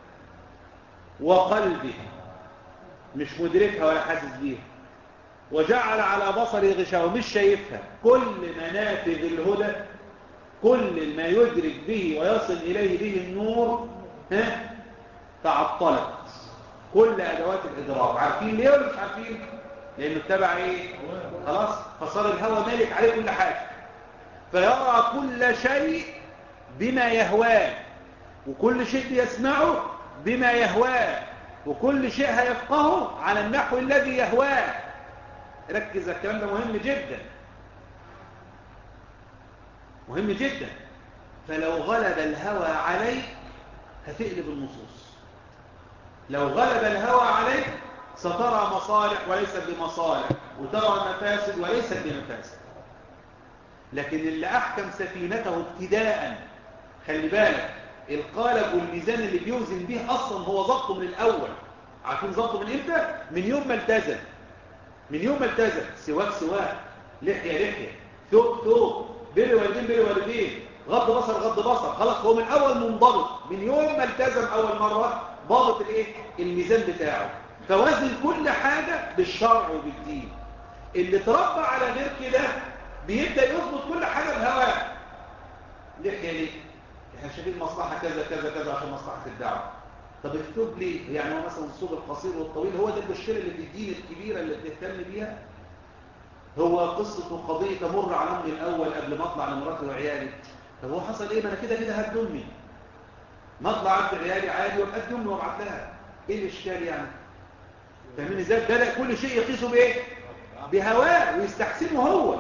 وقلبه مش مدركها ولا حاسس بيها وجعل على بصره غشاوة مش شايفها كل منافذ الهدى كل ما يدرك به ويصل إليه به النور ها تعطلت كل أدوات الإدراك عارفين ليه ولا مش عارفين لأنه اتبع إيه خلاص فصار الهوى مالك عليه كل حاجة فيرى كل شيء بما يهواه وكل شيء بيسمعه بما يهواه وكل شيء هيفقهه على النحو الذي يهواه ركز الكلام ده مهم جدا مهم جدا فلو غلب الهوى عليك هتقلب النصوص لو غلب الهوى عليك سترى مصالح وليست بمصالح وترى مفاسد وليست بمفاسد لكن اللي أحكم سفينته ابتداء خلي بالك القالب والميزان اللي بيوزن به أصلا هو ضبطه من الأول عارفين ضبطه من إمتى؟ من يوم ما التزم من يوم ما التزم سواك سواك لحية لحية ثوب ثوب بر والدين بر والدين غض بصر غض بصر خلاص هو من أول منضبط من يوم ما التزم أول مرة ضابط الايه الميزان بتاعه فوزن كل حاجة بالشرع وبالدين اللي تربى على غير كده بيبدأ يظبط كل حاجة بهواه لحية ليه احنا شايفين مصلحة كذا كذا كذا عشان مصلحة الدعوة طب الثوب ليه يعني هو مثلا الثوب القصير والطويل هو ده البشير اللي في الدين الكبيرة اللي بنهتم بيها هو قصة وقضية تمر على امري الاول قبل ما اطلع لمراتي وعيالي طب هو حصل ايه ما انا كده كده هد امي ما اطلع عند عيالي عادي وابقى امي وابعت لها ايه الاشكال يعني فاهمين ازاي بدا كل شيء يقيسه بايه بهواه ويستحسنه هو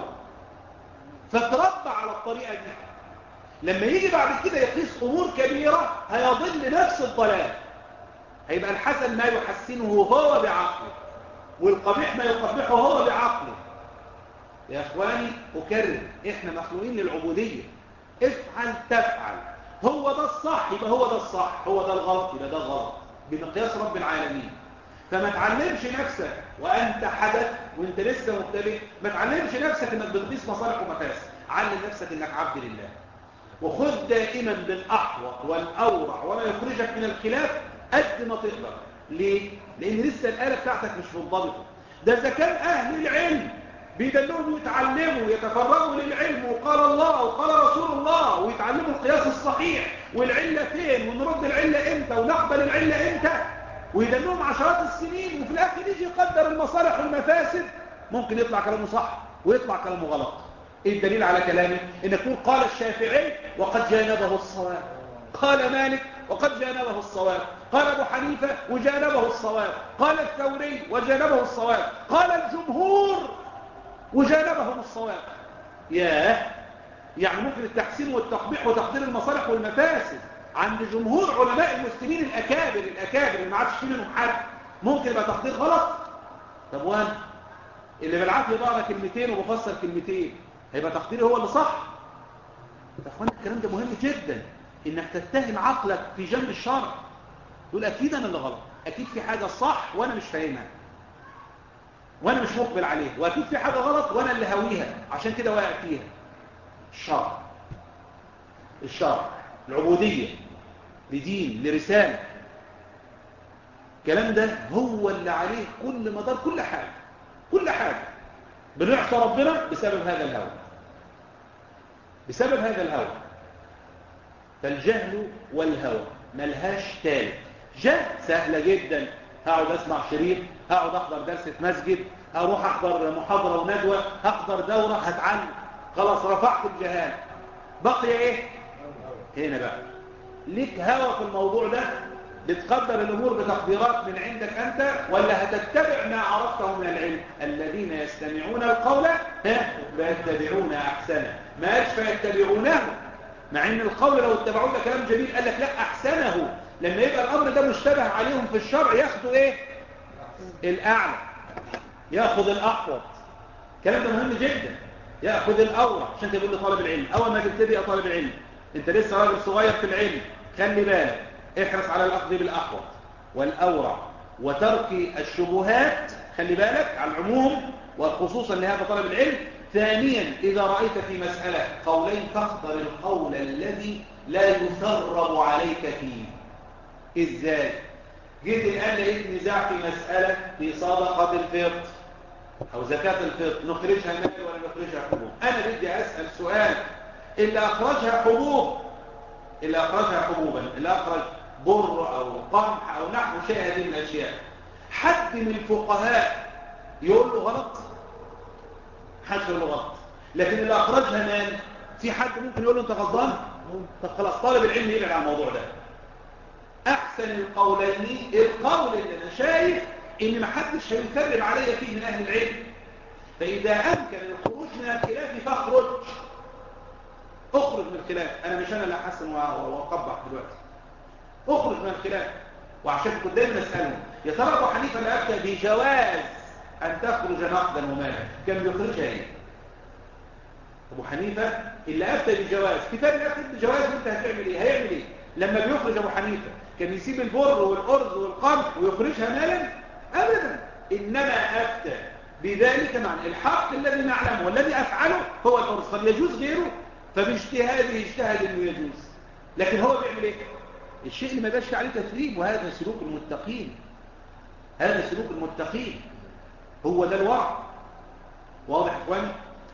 فتربى على الطريقه دي لما يجي بعد كده يقيس امور كبيره هيضل نفس الضلال هيبقى الحسن ما يحسنه هو بعقله والقبيح ما يقبحه هو بعقله يا اخواني اكرر احنا مخلوقين للعبوديه افعل تفعل هو ده الصح يبقى هو ده الصح هو ده الغلط يبقى ده الغلط بمقياس رب العالمين فما تعلمش نفسك وانت حدث وانت لسه مبتدئ ما تعلمش نفسك انك بتقيس مصالح ومفاسد علم نفسك انك عبد لله وخذ دائما بالاحوط والاورع وما يخرجك من الخلاف قد ما تقدر ليه لان لسه الاله بتاعتك مش منضبطه ده اذا كان اهل العلم بيدلوهم يتعلموا يتفرغوا للعلم وقال الله وقال رسول الله ويتعلموا القياس الصحيح والعلة فين ونرد العلة امتى ونقبل العلة امتى ويدلوهم عشرات السنين وفي الاخر يجي يقدر المصالح والمفاسد ممكن يطلع كلامه صح ويطلع كلامه غلط ايه الدليل على كلامي انك تقول قال الشافعي وقد جانبه الصواب قال مالك وقد جانبه الصواب قال ابو حنيفة وجانبه الصواب قال الثوري وجانبه الصواب قال الجمهور وجانبهم الصواب ياه يعني ممكن التحسين والتقبيح وتقدير المصالح والمفاسد عند جمهور علماء المسلمين الأكابر الأكابر اللي ما عادش فيه منهم حد ممكن يبقى تقدير غلط طب وانا اللي بالعافيه بقرا كلمتين وبفسر كلمتين هيبقى تقديري هو اللي صح يا اخوان الكلام ده مهم جدا انك تتهم عقلك في جنب الشرع تقول اكيد انا اللي غلط اكيد في حاجه صح وانا مش فاهمها وانا مش مقبل عليها واكيد في حاجه غلط وانا اللي هاويها عشان كده واقع فيها الشرع الشرع العبوديه لدين لرساله الكلام ده هو اللي عليه كل مدار كل حاجه كل حاجه بنعصى ربنا بسبب هذا الهوى بسبب هذا الهوى فالجهل والهوى ملهاش تالت جهل سهله جدا هقعد اسمع شريط هقعد احضر درس في مسجد هروح احضر محاضره وندوه هحضر دوره هتعلم خلاص رفعت الجهال بقي ايه هنا بقى ليك هوى في الموضوع ده بتقدر الامور بتقديرات من عندك انت ولا هتتبع ما عرفته من العلم الذين يستمعون القول ها فيتبعون احسنه ما قالش فيتبعونه مع ان القول لو اتبعوه ده كلام جميل قال لك لا احسنه لما يبقى الامر ده مشتبه عليهم في الشرع ياخدوا ايه الاعلى ياخذ الاحوط الكلام ده مهم جدا ياخذ الاورع عشان كده بيقول لطالب العلم اول ما تبتدي يا طالب العلم انت لسه راجل صغير في العلم خلي بالك احرص على الاخذ بالاحوط والاورع وترك الشبهات خلي بالك على العموم وخصوصا لهذا طالب العلم ثانيا اذا رايت في مساله قولين فاختر القول الذي لا يثرب عليك فيه ازاي جيت الان لقيت نزاع في مساله في صدقه الفطر او زكاه الفطر نخرجها مال ولا نخرجها حبوب انا بدي اسال سؤال اللي اخرجها حبوب اللي اخرجها حبوبا اللي اخرج بر او قمح او نحو شيء هذه من الاشياء حد من الفقهاء يقول له غلط حد يقول له غلط لكن اللي اخرجها مال في حد ممكن يقول له انت غلطان طب خلاص طالب العلم يبعد عن الموضوع ده احسن القولين القول اللي انا شايف ان ما حدش هيكذب عليا فيه من اهل العلم فاذا امكن الخروج من الخلاف فاخرج اخرج من الخلاف انا مش انا اللي احسن واقبح دلوقتي اخرج من الخلاف وعشان كنت دايما اسالهم يا ترى ابو حنيفه اللي افتى بجواز ان تخرج نقدا ومالا كان بيخرجها ايه ابو حنيفه اللي افتى بجواز كتاب الافتى بجواز وانت هتعمل ايه هيعمل ايه لما بيخرج ابو حنيفه كان يسيب البر والارز والقمح ويخرجها مالا ابدا انما افتى بذلك معنى الحق الذي نعلمه والذي افعله هو الارز قد يجوز غيره فباجتهاده اجتهد انه يجوز لكن هو بيعمل ايه الشيء اللي ما يبقاش عليه تثريب وهذا سلوك المتقين هذا سلوك المتقين هو ده الورع واضح اخواني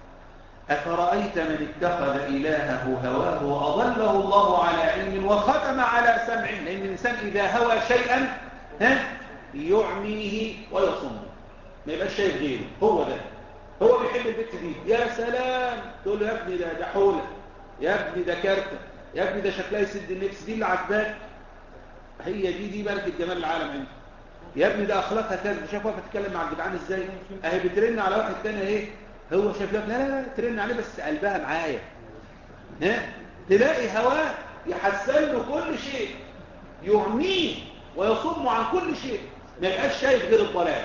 أفرأيت من اتخذ إلهه هواه وأضله الله على علم وختم على سمعه لأن الإنسان إذا هوى شيئا ها يعميه ويصمه ما يبقاش شايف غيره هو ده هو بيحب البت دي يا سلام تقول له يا ابني ده ده حولة يا ابني ده كارتة يا ابني ده شكلها يسد النفس دي اللي عجباك هي دي دي ملكة جمال العالم عنده يا ابني ده اخلاقها كذا شايف واقفه تتكلم مع الجدعان ازاي اهي بترن على واحد تاني اهي هو شايف لك لا لا لا ترن عليه بس قلبها معايا ها تلاقي هواه يحسن له كل شيء يعميه ويصم عن كل شيء ما يبقاش شايف غير الضلال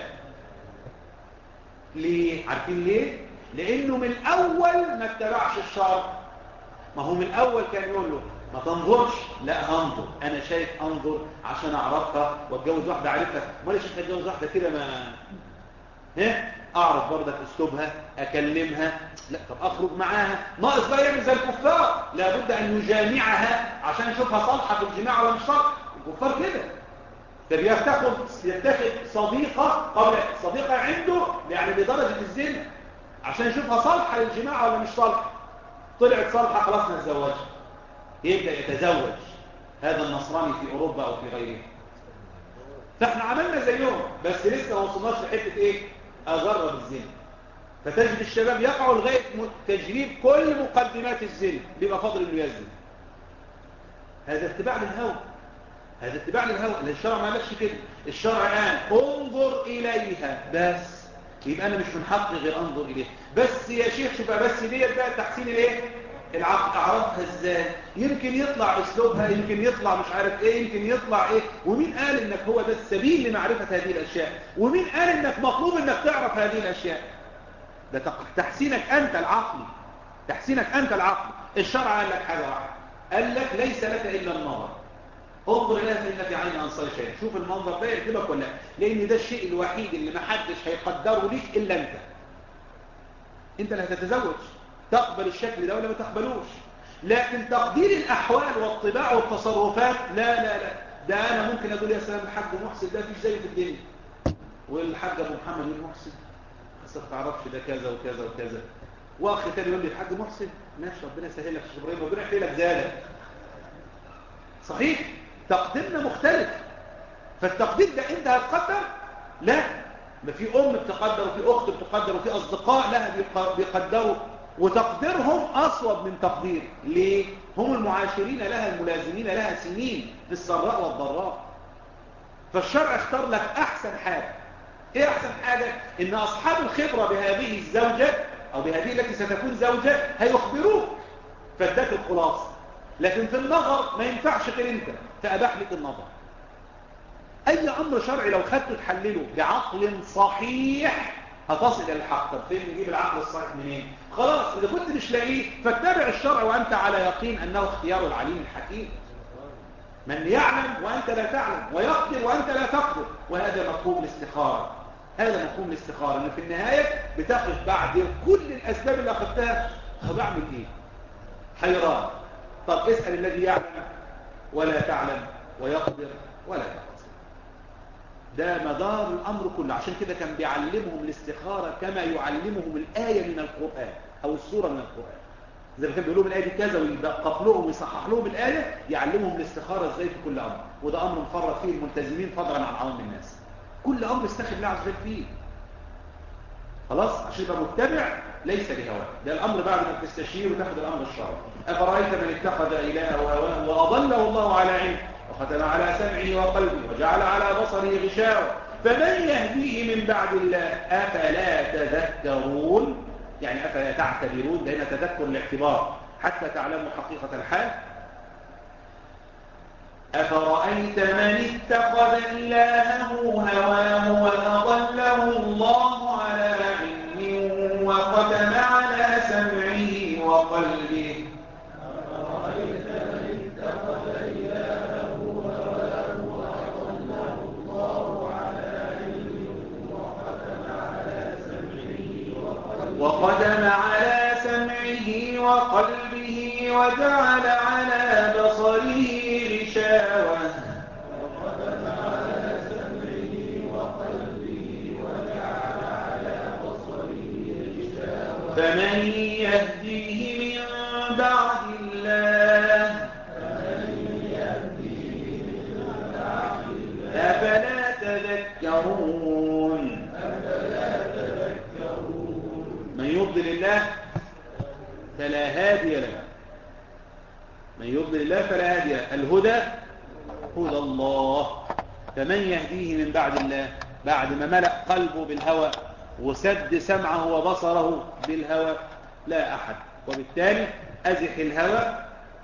ليه عارفين ليه لانه من الاول ما اتبعش الشرع ما هو من الاول كان يقول له ما تنظرش لا هنظر انا شايف انظر عشان اعرفها واتجوز واحده عارفها امال ايش اتجوز واحده كده ما ها اعرف برضك اسلوبها اكلمها لا طب اخرج معاها ناقص بقى يعمل زي الكفار لابد ان يجامعها عشان يشوفها صالحه في الجماع ولا مش صالحه الكفار كده فبيتخذ يتخذ صديقه قبل صديقه عنده يعني بدرجه الزنا عشان يشوفها صالحه للجماع ولا مش صالحه طلعت صالحه خلاص نتزوجها يبدا يتزوج هذا النصراني في اوروبا او في غيره فاحنا عملنا زيهم بس لسه ما وصلناش لحته ايه اجرب الزنا فتجد الشباب يقعوا لغايه تجريب كل مقدمات الزنا بيبقى فاضل انه يزن هذا اتباع للهوى هذا اتباع للهوى لان الشرع ما قالش كده الشرع قال انظر اليها بس يبقى انا مش من حقي غير انظر اليها بس يا شيخ شوف بس ديت بقى تحسين الايه العقل اعرفها ازاي يمكن يطلع اسلوبها يمكن يطلع مش عارف ايه يمكن يطلع ايه ومين قال انك هو ده السبيل لمعرفة هذه الاشياء ومين قال انك مطلوب انك تعرف هذه الاشياء ده تحسينك انت العقلي تحسينك انت العقلي الشرع قال لك حاجة واحدة قال لك ليس لك الا النظر انظر اليها فان في عين انصار شيء شوف المنظر ده يعجبك ولا لان ده الشيء الوحيد اللي ما حدش هيقدره ليك الا انت انت اللي هتتزوج تقبل الشكل ده ولا ما تقبلوش لكن تقدير الأحوال والطباع والتصرفات لا لا لا ده أنا ممكن أقول يا سلام الحاج محسن ده فيش زيه في الدنيا والحاج أبو محمد المحسن بس ما تعرفش ده كذا وكذا وكذا واخ تاني يقول لي الحاج محسن ماشي ربنا يسهل لك يا شيخ ابراهيم ربنا يحيي لك زادك صحيح تقديرنا مختلف فالتقدير ده انت هتقدر لا ما في ام بتقدر وفي اخت بتقدر وفي اصدقاء لها بيقدروا وتقديرهم أصوب من تقدير ليه؟ هم المعاشرين لها الملازمين لها سنين في السراء والضراء فالشرع اختار لك أحسن حاجة ايه أحسن حاجة؟ إن أصحاب الخبرة بهذه الزوجة أو بهذه التي ستكون زوجة هيخبروك فاداك الخلاصة لكن في النظر ما ينفعش غير انت فأباح لك النظر أي أمر شرعي لو خدته تحلله بعقل صحيح هتصل إلى الحق طب فين نجيب العقل الصحيح منين خلاص إذا كنت مش لاقيه فاتبع الشرع وأنت على يقين أنه اختيار العليم الحكيم من يعلم وأنت لا تعلم ويقدر وأنت لا تقدر وهذا مفهوم الاستخارة هذا مفهوم الاستخارة أن في النهاية بتقف بعد كل الأسباب اللي أخذتها طب أعمل إيه حيران طب اسأل الذي يعلم ولا تعلم ويقدر ولا تقدر ده مدار الأمر كله عشان كده كان بيعلمهم الاستخارة كما يعلمهم الآية من القرآن أو السورة من القرآن زي ما كان بيقول لهم الآية دي كذا ويدقق لهم ويصحح لهم الآية يعلمهم الاستخارة ازاي في كل أمر وده أمر مفرط فيه الملتزمين فضلا عن عوام الناس كل أمر استخد الله عز وجل فيه خلاص عشان يبقى متبع ليس بهواه ده الأمر بعد ما تستشير وتاخد الأمر الشرعي أفرأيت من اتخذ إلهه هواه وأضله الله على علم وختم على سمعه وقلبه وجعل على بصره غشاوة فمن يهديه من بعد الله أفلا تذكرون يعني أفلا تعتبرون لأن تذكر الاعتبار حتى تعلموا حقيقة الحال أفرأيت من اتخذ إلهه هواه وأضله الله على علم وختم على سمعه وقلبه أفرأيت من اتخذ إلهه هواه وأضله الله على علم وختم على سمعه وقلبه وختم على سمعه وقلبه وجعل على بصره غشاوة وختم على سمعه وقلبه وجعل على بصره غشاوة فمن يهديه من بعد الله فمن يهديه من بعد الله أفلا تذكرون أفلا تذكرون من يضلل الله فلا هادي له من يضلل الله فلا هادي له الهدى هدى الله فمن يهديه من بعد الله بعد ما ملأ قلبه بالهوى وسد سمعه وبصره بالهوى لا أحد وبالتالي أزح الهوى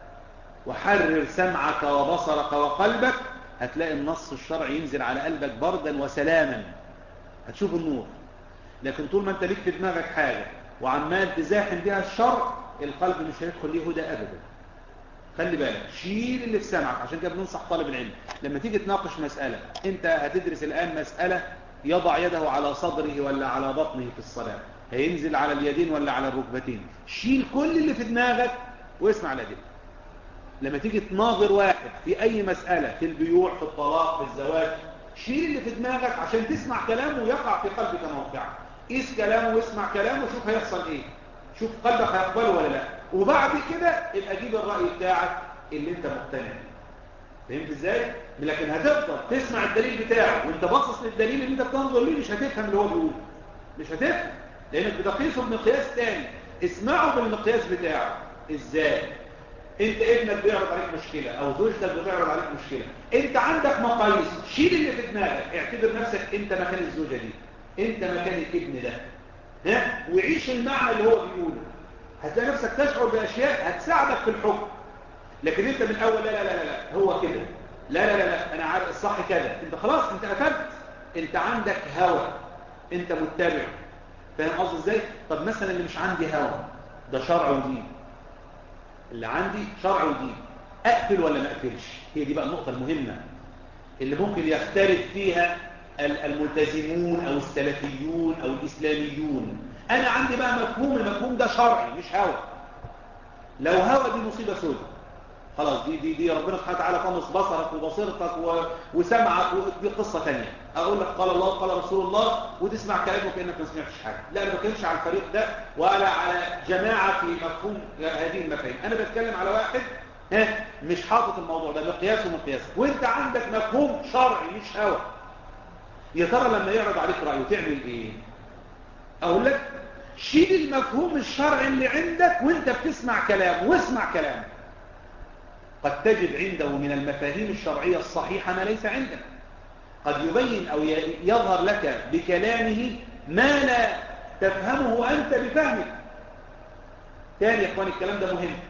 وحرر سمعك وبصرك وقلبك هتلاقي النص الشرعي ينزل على قلبك بردا وسلاما هتشوف النور لكن طول ما انت ليك في دماغك حاجة وعمال تزاحم بها الشرع القلب مش هيدخل ليه هدى أبدا خلي بالك شيل اللي في سمعك عشان كده بننصح طالب العلم لما تيجي تناقش مسألة انت هتدرس الآن مسألة يضع يده على صدره ولا على بطنه في الصلاة هينزل على اليدين ولا على الركبتين شيل كل اللي في دماغك واسمع الأدلة لما تيجي تناظر واحد في أي مسألة في البيوع في الطلاق في الزواج شيل اللي في دماغك عشان تسمع كلامه ويقع في قلبك موقعه قيس كلامه واسمع كلامه وشوف هيحصل ايه شوف قلبك هيقبله ولا لا وبعد كده ابقى جيب الرأي بتاعك اللي انت مقتنع فهمت ازاي لكن هتفضل تسمع الدليل بتاعه وانت باصص للدليل اللي انت بتنظر ليه مش هتفهم اللي هو بيقوله مش هتفهم لانك بتقيسه بمقياس تاني اسمعه بالمقياس بتاعه ازاي انت ابنك بيعرض عليك مشكلة او زوجتك بتعرض عليك مشكلة انت عندك مقاييس شيل اللي في دماغك اعتبر نفسك انت مكان الزوجة دي انت مكان الابن ده ها وعيش المعنى اللي هو بيقوله هتلاقي نفسك تشعر باشياء هتساعدك في الحكم لكن انت من الاول لا لا لا لا هو كده لا لا لا لا انا عارف الصح كذا انت خلاص انت قفلت انت عندك هوى انت متبع فاهم قصدي ازاي طب مثلا اللي مش عندي هوى ده شرع ودين اللي عندي شرع ودين اقفل ولا ما اقفلش هي دي بقى النقطه المهمه اللي ممكن يختلف فيها الملتزمون او السلفيون او الاسلاميون انا عندي بقى مفهوم المفهوم ده شرعي مش هوى لو هوى دي مصيبه سوداء خلاص دي دي دي ربنا سبحانه وتعالى طمس بصرك وبصيرتك و... وسمعك ودي قصه ثانيه اقول لك قال الله قال رسول الله وتسمع كلامه كانك ما سمعتش حاجه لا انا ما بتكلمش على الفريق ده ولا على جماعه في مفهوم هذه المفاهيم انا بتكلم على واحد ها مش حاطط الموضوع ده مقياس ومقياس وانت عندك مفهوم شرعي مش هوى يا ترى لما يعرض عليك رايه تعمل ايه اقول لك شيل المفهوم الشرعي اللي عندك وانت بتسمع كلام واسمع كلام قد تجد عنده من المفاهيم الشرعية الصحيحة ما ليس عندك قد يبين أو يظهر لك بكلامه ما لا تفهمه أنت بفهمك تاني يا اخواني الكلام ده مهم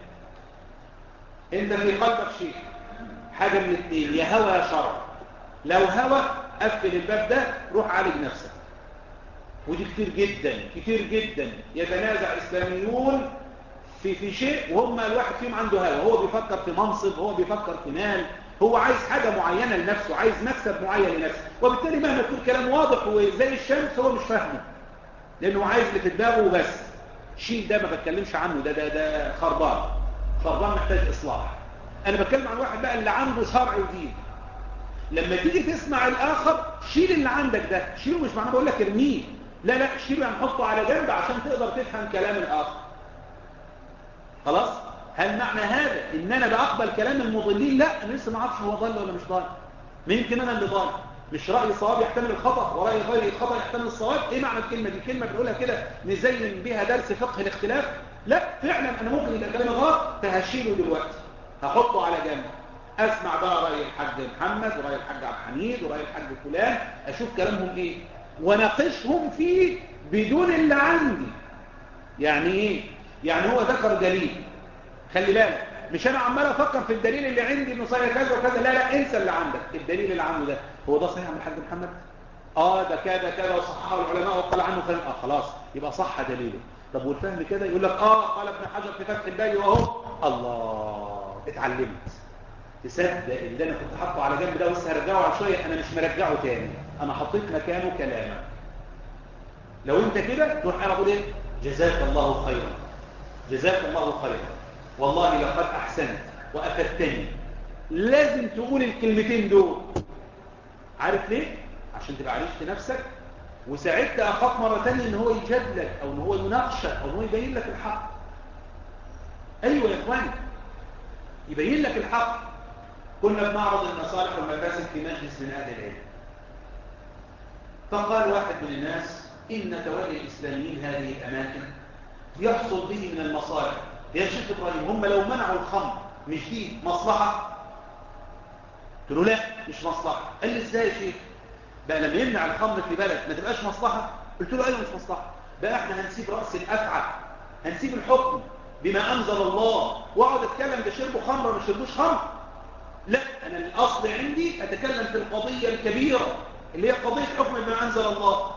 انت في قلبك شيء حاجة من الاثنين يا هوى يا شرع لو هوى قفل الباب ده روح عالج نفسك ودي كتير جدا كتير جدا يتنازع اسلاميون في في شيء وهم الواحد فيهم عنده هوى هو بيفكر في منصب هو بيفكر في مال هو عايز حاجة معينة لنفسه عايز مكسب معين لنفسه وبالتالي مهما يكون كلام واضح وزي الشمس هو مش فاهمه لانه عايز اللي في دماغه وبس شيل ده ما بتكلمش عنه ده ده ده خربان خربان محتاج اصلاح انا بتكلم عن واحد بقى اللي عنده شرع ودين لما تيجي تسمع الاخر شيل اللي عندك ده شيله مش معناه بقول لك ارميه لا لا شيله يعني حطه على جنب عشان تقدر تفهم كلام الاخر خلاص هل معنى هذا ان انا بقبل كلام المضلين لا انا لسه ما اعرفش هو ضال ولا مش ضال ما يمكن انا اللي ضال مش راي صواب يحتمل الخطا وراي غير الخطا يحتمل الصواب ايه معنى الكلمه دي كلمه بنقولها كده نزين بيها درس فقه الاختلاف لا فعلا انا ممكن يبقى كلامي غلط فهشيله دلوقتي هحطه على جنب اسمع بقى راي الحاج محمد وراي الحاج عبد الحميد وراي الحاج فلان اشوف كلامهم ايه وناقشهم فيه بدون اللي عندي يعني ايه يعني هو ذكر دليل خلي بالك مش انا عمال افكر في الدليل اللي عندي انه صحيح كذا وكذا لا لا انسى اللي عندك الدليل اللي عنده ده هو ده صحيح عند الحاج محمد اه ده كذا كذا وصححه العلماء وقال عنه فلان اه خلاص يبقى صح دليله طب والفهم كده يقول لك اه قال ابن حجر في فتح الباري واهو الله اتعلمت تصدق اللي انا كنت حاطه على جنب ده بس هرجعه على شويه انا مش مرجعه تاني انا حطيت مكانه كلامك لو انت كده تروح انا اقول ايه جزاك الله خيرا جزاك الله خيرا والله لقد احسنت وافدتني لازم تقول الكلمتين دول عارف ليه عشان تبقى عرفت نفسك وساعدت اخاك مره ثانيه ان هو يجادلك او ان هو يناقشك او ان هو يبين لك الحق ايوه يا اخواني يبين لك الحق كنا بنعرض المصالح والمفاسد في مجلس من اهل العلم فقال واحد من الناس ان تولي الاسلاميين هذه الاماكن يحصل به من المصالح يا شيخ ابراهيم هم لو منعوا الخمر مش دي مصلحه قلت له لا مش مصلحه قال لي ازاي يا شيخ بقى لما يمنع الخمر في بلد ما تبقاش مصلحه قلت له ايوه مش مصلحه بقى احنا هنسيب راس الافعى هنسيب الحكم بما انزل الله واقعد اتكلم ده شربوا خمر ولا شربوش خمر لا انا الاصل عندي اتكلم في القضيه الكبيره اللي هي قضيه حكم بما انزل الله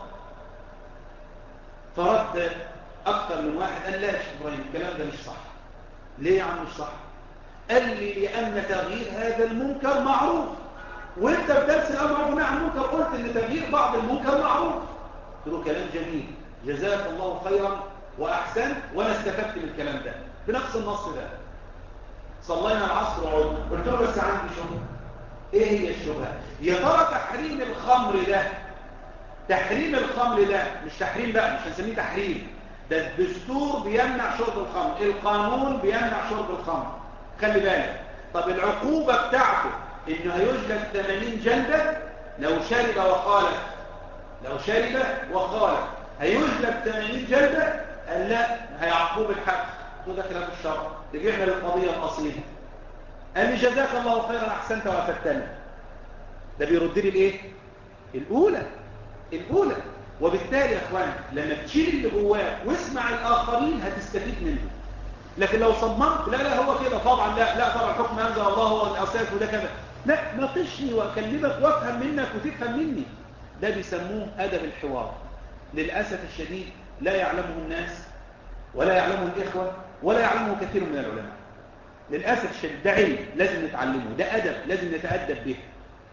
فرد اكثر من واحد قال لا يا شيخ ابراهيم الكلام ده مش صح ليه يا عم مش صح قال لي لان تغيير هذا المنكر معروف وانت في درس الامر والنهي عن المنكر قلت ان تغيير بعض المنكر معروف قلت له كلام جميل جزاك الله خيرا واحسنت وانا استفدت من الكلام ده بنفس النص ده صلينا العصر وعدنا قلت له بس عندي شبهه ايه هي الشبهه يا ترى تحريم الخمر ده تحريم الخمر ده مش تحريم بقى مش هنسميه تحريم ده الدستور بيمنع شرب الخمر القانون بيمنع شرب الخمر خلي بالك طب العقوبة بتاعته انه هيجلد 80 جلدة لو شرب وخالف لو شرب وخالف هيجلد 80 جلدة قال لا هيعقوب الحبس ده كلام الشرع رجعنا للقضية الأصيلة قال لي جزاك الله خيرا أحسنت وأفدتني ده بيرد لي الايه الأولى الأولى وبالتالي يا اخوان لما تشيل اللي جواك واسمع الآخرين هتستفيد منه لكن لو صممت لا لا هو كده طبعا لا لا طبعا حكم أنزل الله هو الأساس وده كذا لا ناقشني وأكلمك وافهم منك وتفهم مني ده بيسموه أدب الحوار للأسف الشديد لا يعلمه الناس ولا يعلمه الإخوة ولا يعلمه كثير من العلماء للأسف الشديد ده علم لازم نتعلمه ده أدب لازم نتأدب به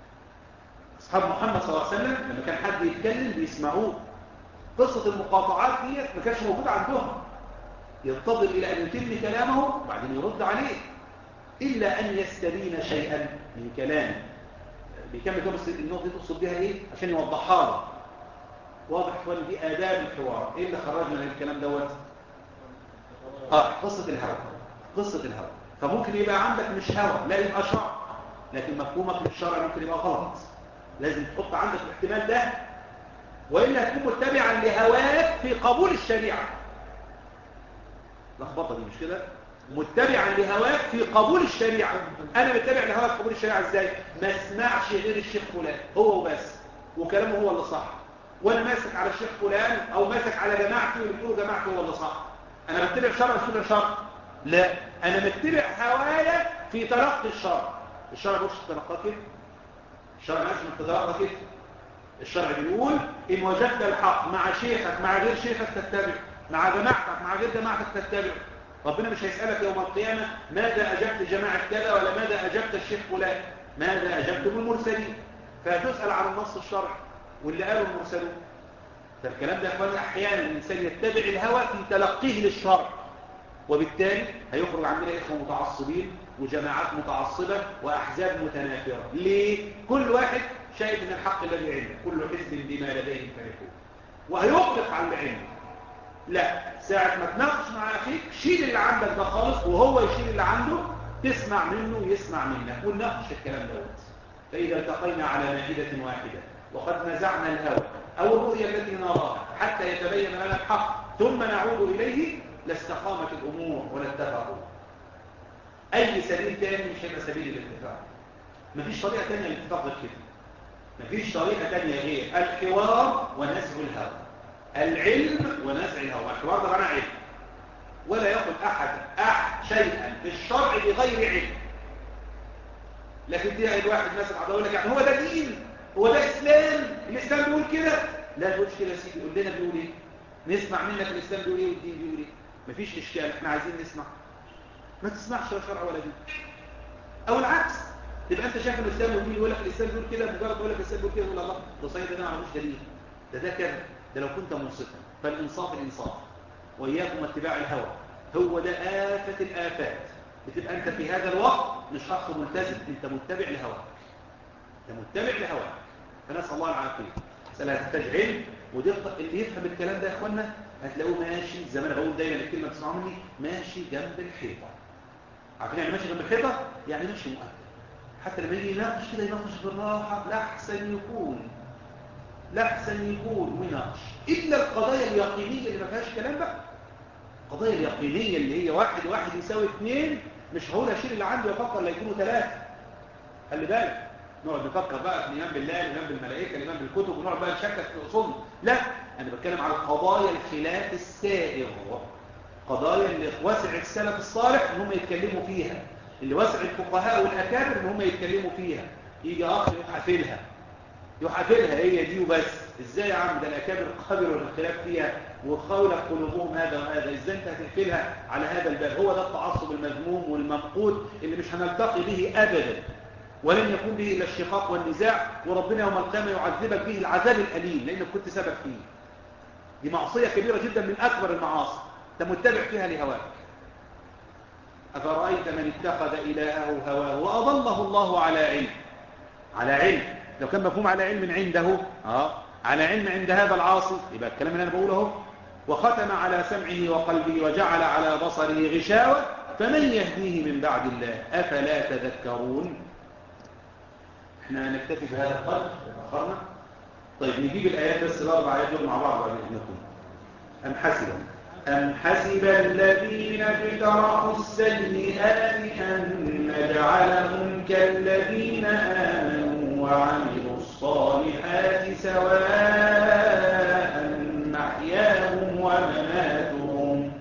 أصحاب محمد صلى الله عليه وسلم لما كان حد يتكلم بيسمعوه قصة المقاطعات دي ما كانش موجودة عندهم ينتظر إلى أن يتم كلامه وبعدين يرد عليه إلا أن يستبين شيئا من كلامه بيكمل كده بس النقطة دي تقصد بيها إيه عشان يوضحها له واضح إخواني دي آداب الحوار إيه اللي خرجنا من الكلام دوت آه قصة الهوى قصة الهوى فممكن يبقى عندك مش هوى لا يبقى شرع لكن مفهومك للشرع ممكن يبقى غلط لازم تحط عندك الاحتمال ده وإلا تكون متبعا لهواك في قبول الشريعة لخبطه دي مش كده متبعا لهواك في قبول الشريعه انا متبع لهواك في قبول الشريعه ازاي ما اسمعش غير الشيخ فلان هو وبس وكلامه هو اللي صح وانا ماسك على الشيخ فلان او ماسك على جماعتي ويقولوا جماعتي هو اللي صح انا بتبع شرع ولا شرع لا انا متبع هوايا في تلقي الشرع الشرع مش تلقى كده الشرع مش تلقى كده الشرع بيقول ان وجدت الحق مع شيخك مع غير شيخك تتبع مع جماعتك مع غير جماعتك تتبع ربنا مش هيسألك يوم القيامة ماذا أجبت جماعة كذا ولا ماذا أجبت الشيخ فلان ماذا أجبتم المرسلين فتسأل عن النص الشرعي واللي قاله المرسلون فالكلام ده يا اخواني احيانا الانسان يتبع الهوى في تلقيه للشرع وبالتالي هيخرج عندنا اخوه متعصبين وجماعات متعصبه واحزاب متنافره ليه كل واحد شايف ان الحق الذي عنده كل حزب بما لديهم فرحون وهيغلق على العلم لا ساعة ما تناقش مع أخيك شيل اللي عندك ده خالص وهو يشيل اللي عنده تسمع منه ويسمع منك ونناقش الكلام دوت فإذا التقينا على مائدة واحدة وقد نزعنا الهوى أو الرؤية التي نراها حتى يتبين لنا الحق ثم نعود إليه لاستقامت الأمور ولا اتفقوا أي سبيل تاني مش هيبقى سبيل الاتفاق مفيش طريقة تانية للاتفاق غير كده مفيش طريقة تانية غير الحوار ونزع الهوى العلم ونزع الهوى الحوار ده معنى علم ولا يقول أحد أحد شيئا في الشرع بغير علم لكن دي الواحد مثلا عضو يقول لك يعني هو ده دين هو ده إسلام الإسلام بيقول كده لا تقولش كده يا سيدي قول لنا بيقول إيه نسمع منك الإسلام بيقول إيه والدين بيقول إيه مفيش إشكال إحنا عايزين نسمع ما تسمعش لا شرع ولا دين أو العكس تبقى أنت شايف الإسلام والدين يقول لك الإسلام بيقول كده مجرد يقول لك الإسلام بيقول كده يقول الله ده صحيح ده ما معلوش دليل ده ده كذا ده لو كنت منصفا فالإنصاف الإنصاف وإياكم اتباع الهوى هو ده آفة الآفات بتبقى أنت في هذا الوقت مش شخص ملتزم أنت متبع لهواك أنت متبع لهواك فنسأل الله العافية مسألة تحتاج علم ودي اللي يفهم الكلام ده يا إخوانا هتلاقوه ماشي زي ما أنا بقول دايما الكلمة تسمعوا مني ماشي جنب الحيطة عارفين يعني ماشي جنب الحيطة يعني ماشي مؤدب حتى لما يجي يناقش كده يناقش بالراحة لا أحسن يكون لا أحسن يكون ويناقش إلا القضايا اليقينية اللي ما فيهاش كلام بقى القضايا اليقينية اللي هي واحد واحد يساوي اثنين مش هقول أشيل اللي عندي وأفكر لا يكونوا ثلاثة خلي بالك نقعد نفكر بقى في الإيمان بالله الإيمان بالملائكة الإيمان بالكتب ونقعد بقى نشكك في أصولنا لا أنا بتكلم على قضايا الخلاف السائغ قضايا اللي وسع السلف الصالح ان هم يتكلموا فيها اللي وسع الفقهاء والأكابر ان هم يتكلموا فيها يجي أخ يحافلها يحافلها هي دي وبس ازاي يا عم ده الأكابر قبلوا الخلاف فيها وخولت قلوبهم هذا وهذا ازاي انت هتقفلها على هذا الباب هو ده التعصب المذموم والمنقود اللي مش هنلتقي به أبدا ولن يكون به إلا الشقاق والنزاع وربنا يوم القيامة يعذبك به العذاب الأليم لأنك كنت سبب فيه دي معصية كبيرة جدا من أكبر المعاصي انت متبع فيها لهواك أفرأيت من اتخذ إلهه هواه وأضله الله على علم على علم لو كان مفهوم على علم عنده آه. على علم عند هذا العاصي يبقى الكلام اللي أنا بقوله وختم على سمعه وقلبه وجعل على بصره غشاوة فمن يهديه من بعد الله أفلا تذكرون احنا نكتفي بهذا القدر أخرنا طيب نجيب الآيات بس الأربع آيات دول مع بعض بعد إذنكم أم حسبا أم حسب الذين اجترحوا السيئات أن نجعلهم كالذين آمنوا وعملوا الصالحات سواء محياهم ومماتهم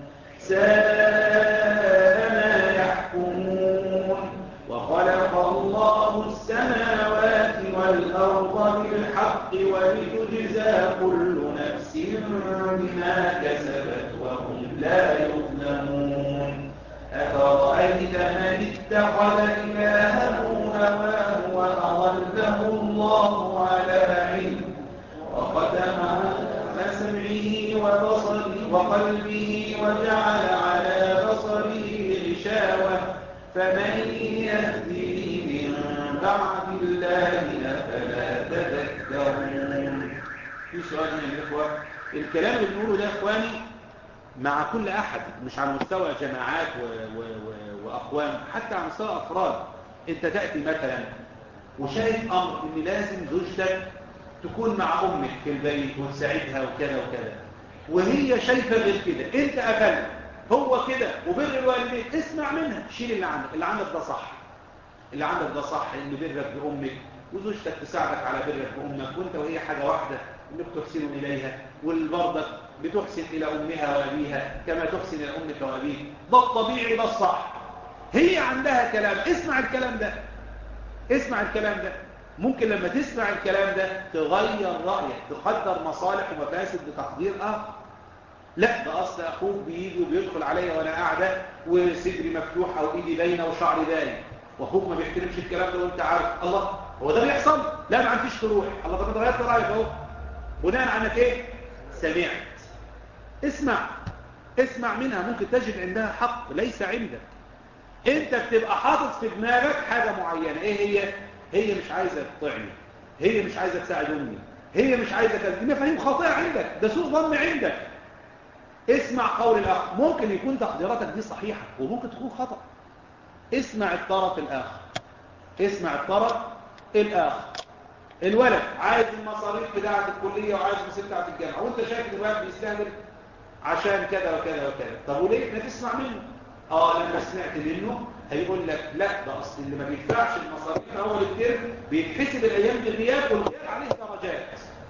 ساء ما يحكمون وخلق الله السماوات والأرض بالحق ولتجزى كل نفس بما كسبت وهم لا يظلمون أفرأيت من اتخذ إلهه هواه وأضله الله على علم وختم على سمعه وبصره وقلبه وجعل على بصره غشاوة فمن يهديه من بعد الله أفلا تذكرون في سؤال من الإخوة الكلام اللي بنقوله ده يا إخواني مع كل أحد مش على مستوى جماعات و... و... و... وأقوام حتى على مستوى أفراد أنت تأتي مثلا وشايف أمر إن لازم زوجتك تكون مع أمك في البيت وتساعدها وكذا وكذا وهي شايفة غير كده أنت قفلت هو كده وبر الوالدين اسمع منها شيل اللي عندك اللي عندك ده صح اللي عندك ده صح ان برك بامك وزوجتك تساعدك على برك بامك وانت وهي حاجه واحده انك تحسن اليها والبرضك بتحسن الى امها وابيها كما تحسن الى امك وابيك ده الطبيعي ده الصح هي عندها كلام اسمع الكلام ده اسمع الكلام ده ممكن لما تسمع الكلام ده تغير رأيك تقدر مصالح ومفاسد بتقدير آخر لا ده أصل أخوك بيجي وبيدخل عليا وأنا قاعدة وصدري مفتوح أو إيدي باينة وشعري باين وأخوك ما بيحترمش الكلام ده وأنت عارف الله هو ده بيحصل لا ما عنديش تروح الله طب انت غيرت رأيك أهو بناء عنك إيه سمعت اسمع اسمع منها ممكن تجد عندها حق ليس عندك انت بتبقى حاطط في دماغك حاجة معينة ايه هي هي مش عايزة تطعني هي مش عايزة تساعد امي هي مش عايزة كذا دي مفاهيم خاطئة عندك ده سوء ظن عندك اسمع قول الاخ ممكن يكون تقديراتك دي صحيحة وممكن تكون خطأ اسمع الطرف الاخر اسمع الطرف الاخر الولد عايز المصاريف بتاعة الكلية وعايز المصاريف بتاعة الجامعة وانت شايف الولد بيستهبل عشان كذا وكذا وكذا طب وليه ما تسمع منه اه لما سمعت منه هيقول لك لا ده اصل اللي ما بيدفعش المصاريف اول الترم بيتحسب الايام دي غياب والغياب عليه درجات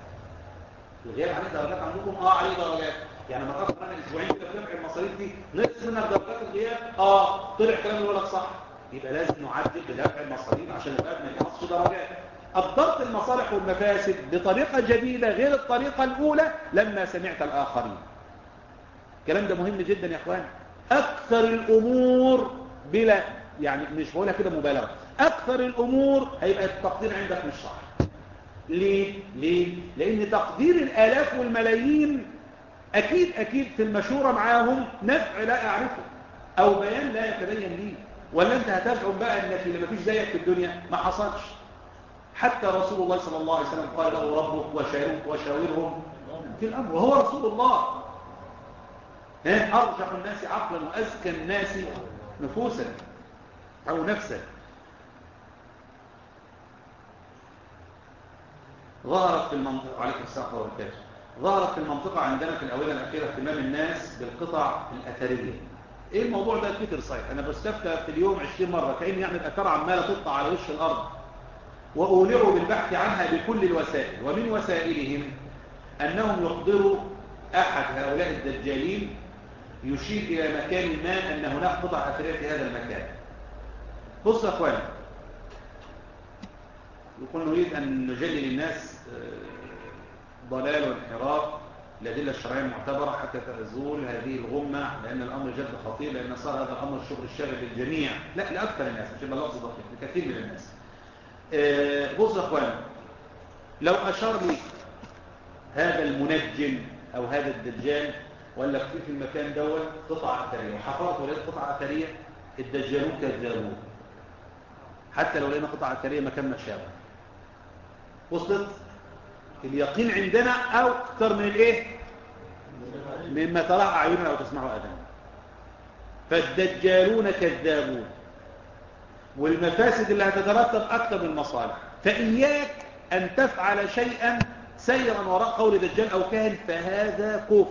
الغياب عليه درجات عندكم اه عليه درجات يعني ما تاخر انا اسبوعين كده بدفع المصاريف دي نقص منك درجات الغياب اه طلع كلام الولد صح يبقى لازم نعدل بدفع المصاريف عشان الولد ما ينقصش درجات قدرت المصالح والمفاسد بطريقه جديده غير الطريقه الاولى لما سمعت الاخرين الكلام ده مهم جدا يا اخوان اكثر الامور بلا يعني مش بقولها كده مبالغه اكثر الامور هيبقى التقدير عندك مش صح ليه ليه لان تقدير الالاف والملايين اكيد اكيد في المشوره معاهم نفع لا اعرفه او بيان لا يتبين لي ولا انت هتزعم بقى انك اللي مفيش زيك في الدنيا ما حصلش حتى رسول الله صلى الله عليه وسلم قال له ربك وشاورهم وشاورهم في الامر وهو رسول الله أرجح الناس عقلا وأزكى الناس نفوسا أو نفسا ظهرت في المنطقة عليكم السلام وبركاته ظهرت في المنطقة عندنا في الأولى الأخيرة اهتمام الناس بالقطع الأثرية إيه الموضوع ده كتير صحيح أنا بستفتى في اليوم 20 مرة كأن يعني الأثار عمالة تقطع على وش الأرض وأولعوا بالبحث عنها بكل الوسائل ومن وسائلهم أنهم يخبروا أحد هؤلاء الدجالين يشير إلى مكان ما أن هناك قطع أثرية في هذا المكان بص يا أخوان يقول نريد أن نجلي للناس ضلال وانحراف الأدلة الشرعية المعتبرة حتى تزول هذه الغمة لأن الأمر جد خطير لأن صار هذا الأمر الشغل الشاغل للجميع لا لأكثر الناس مش يبقى لفظ دقيق لكثير من الناس بص يا أخوان لو أشار لي هذا المنجم أو هذا الدجال ولا في في المكان دوت قطع أثرية وحفرت ولقيت قطع أثرية الدجالون كذابون حتى لو لقينا قطع أثرية مكان مشابه وصلت اليقين عندنا أو أكثر من الإيه مما تراه أعيننا أو تسمعه أذان فالدجالون كذابون والمفاسد اللي هتترتب أكثر من المصالح فإياك أن تفعل شيئا سيرا وراء قول دجال أو كاهن فهذا كفر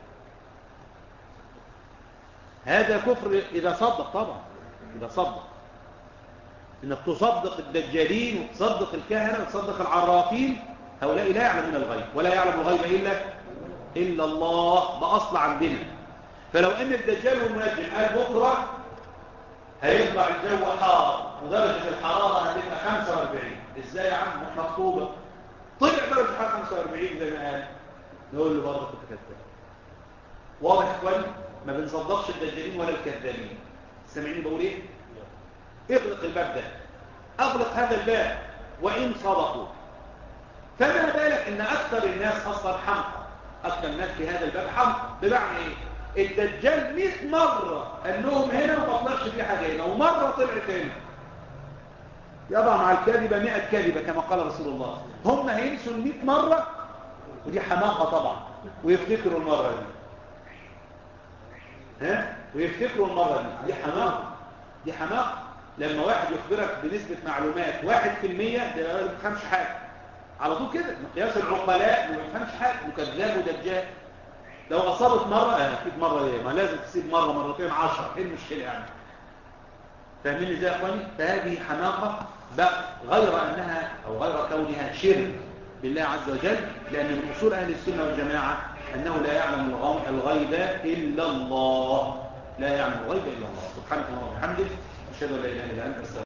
هذا كفر إذا صدق طبعا إذا صدق إنك تصدق الدجالين وتصدق الكهنة وتصدق العرافين هؤلاء لا يعلمون الغيب ولا يعلم الغيب إلا إلا الله ده أصل عندنا فلو أن الدجال والمنجم قال بكرة هيطلع الجو حار ودرجة الحرارة هتبقى 45 إزاي يا عم مكتوبة طلع درجة حرارة 45 زي ما قال نقول له برضه كنت كذاب واضح اخواني ما بنصدقش الدجالين ولا الكذابين سامعيني بقول ايه اغلق الباب ده اغلق هذا الباب وان صدقوا فما بالك ان اكثر الناس اصلا حمقى اكثر الناس في هذا الباب حمقى بمعنى ايه الدجال 100 مره قال لهم هنا وما طلعش في حاجه هنا ومره طلعت هنا يضع مع الكذبه 100 كذبه كما قال رسول الله هم هينسوا ال 100 مره ودي حماقه طبعا ويفتكروا المره دي ها ويفتكروا المرة دي دي حماقة دي حماقة لما واحد يخبرك بنسبة معلومات واحد في المية ده ما بيفهمش حاجة على طول كده مقياس العقلاء ما بيفهمش حاجة وكذاب ودجال لو أصابت مرة آه، أكيد مرة إيه ما لازم تسيب مرة مرتين عشرة إيه المشكلة يعني فاهمين ازاي يا اخواني فهذه حماقة بقى غير انها او غير كونها شرك بالله عز وجل لان من اصول اهل السنة والجماعة انه لا يعلم الغو- الغيب الا الله لا يعلم الغيب الا الله سبحانك اللهم وبحمدك اشهد ان لا اله الا انت استغفرك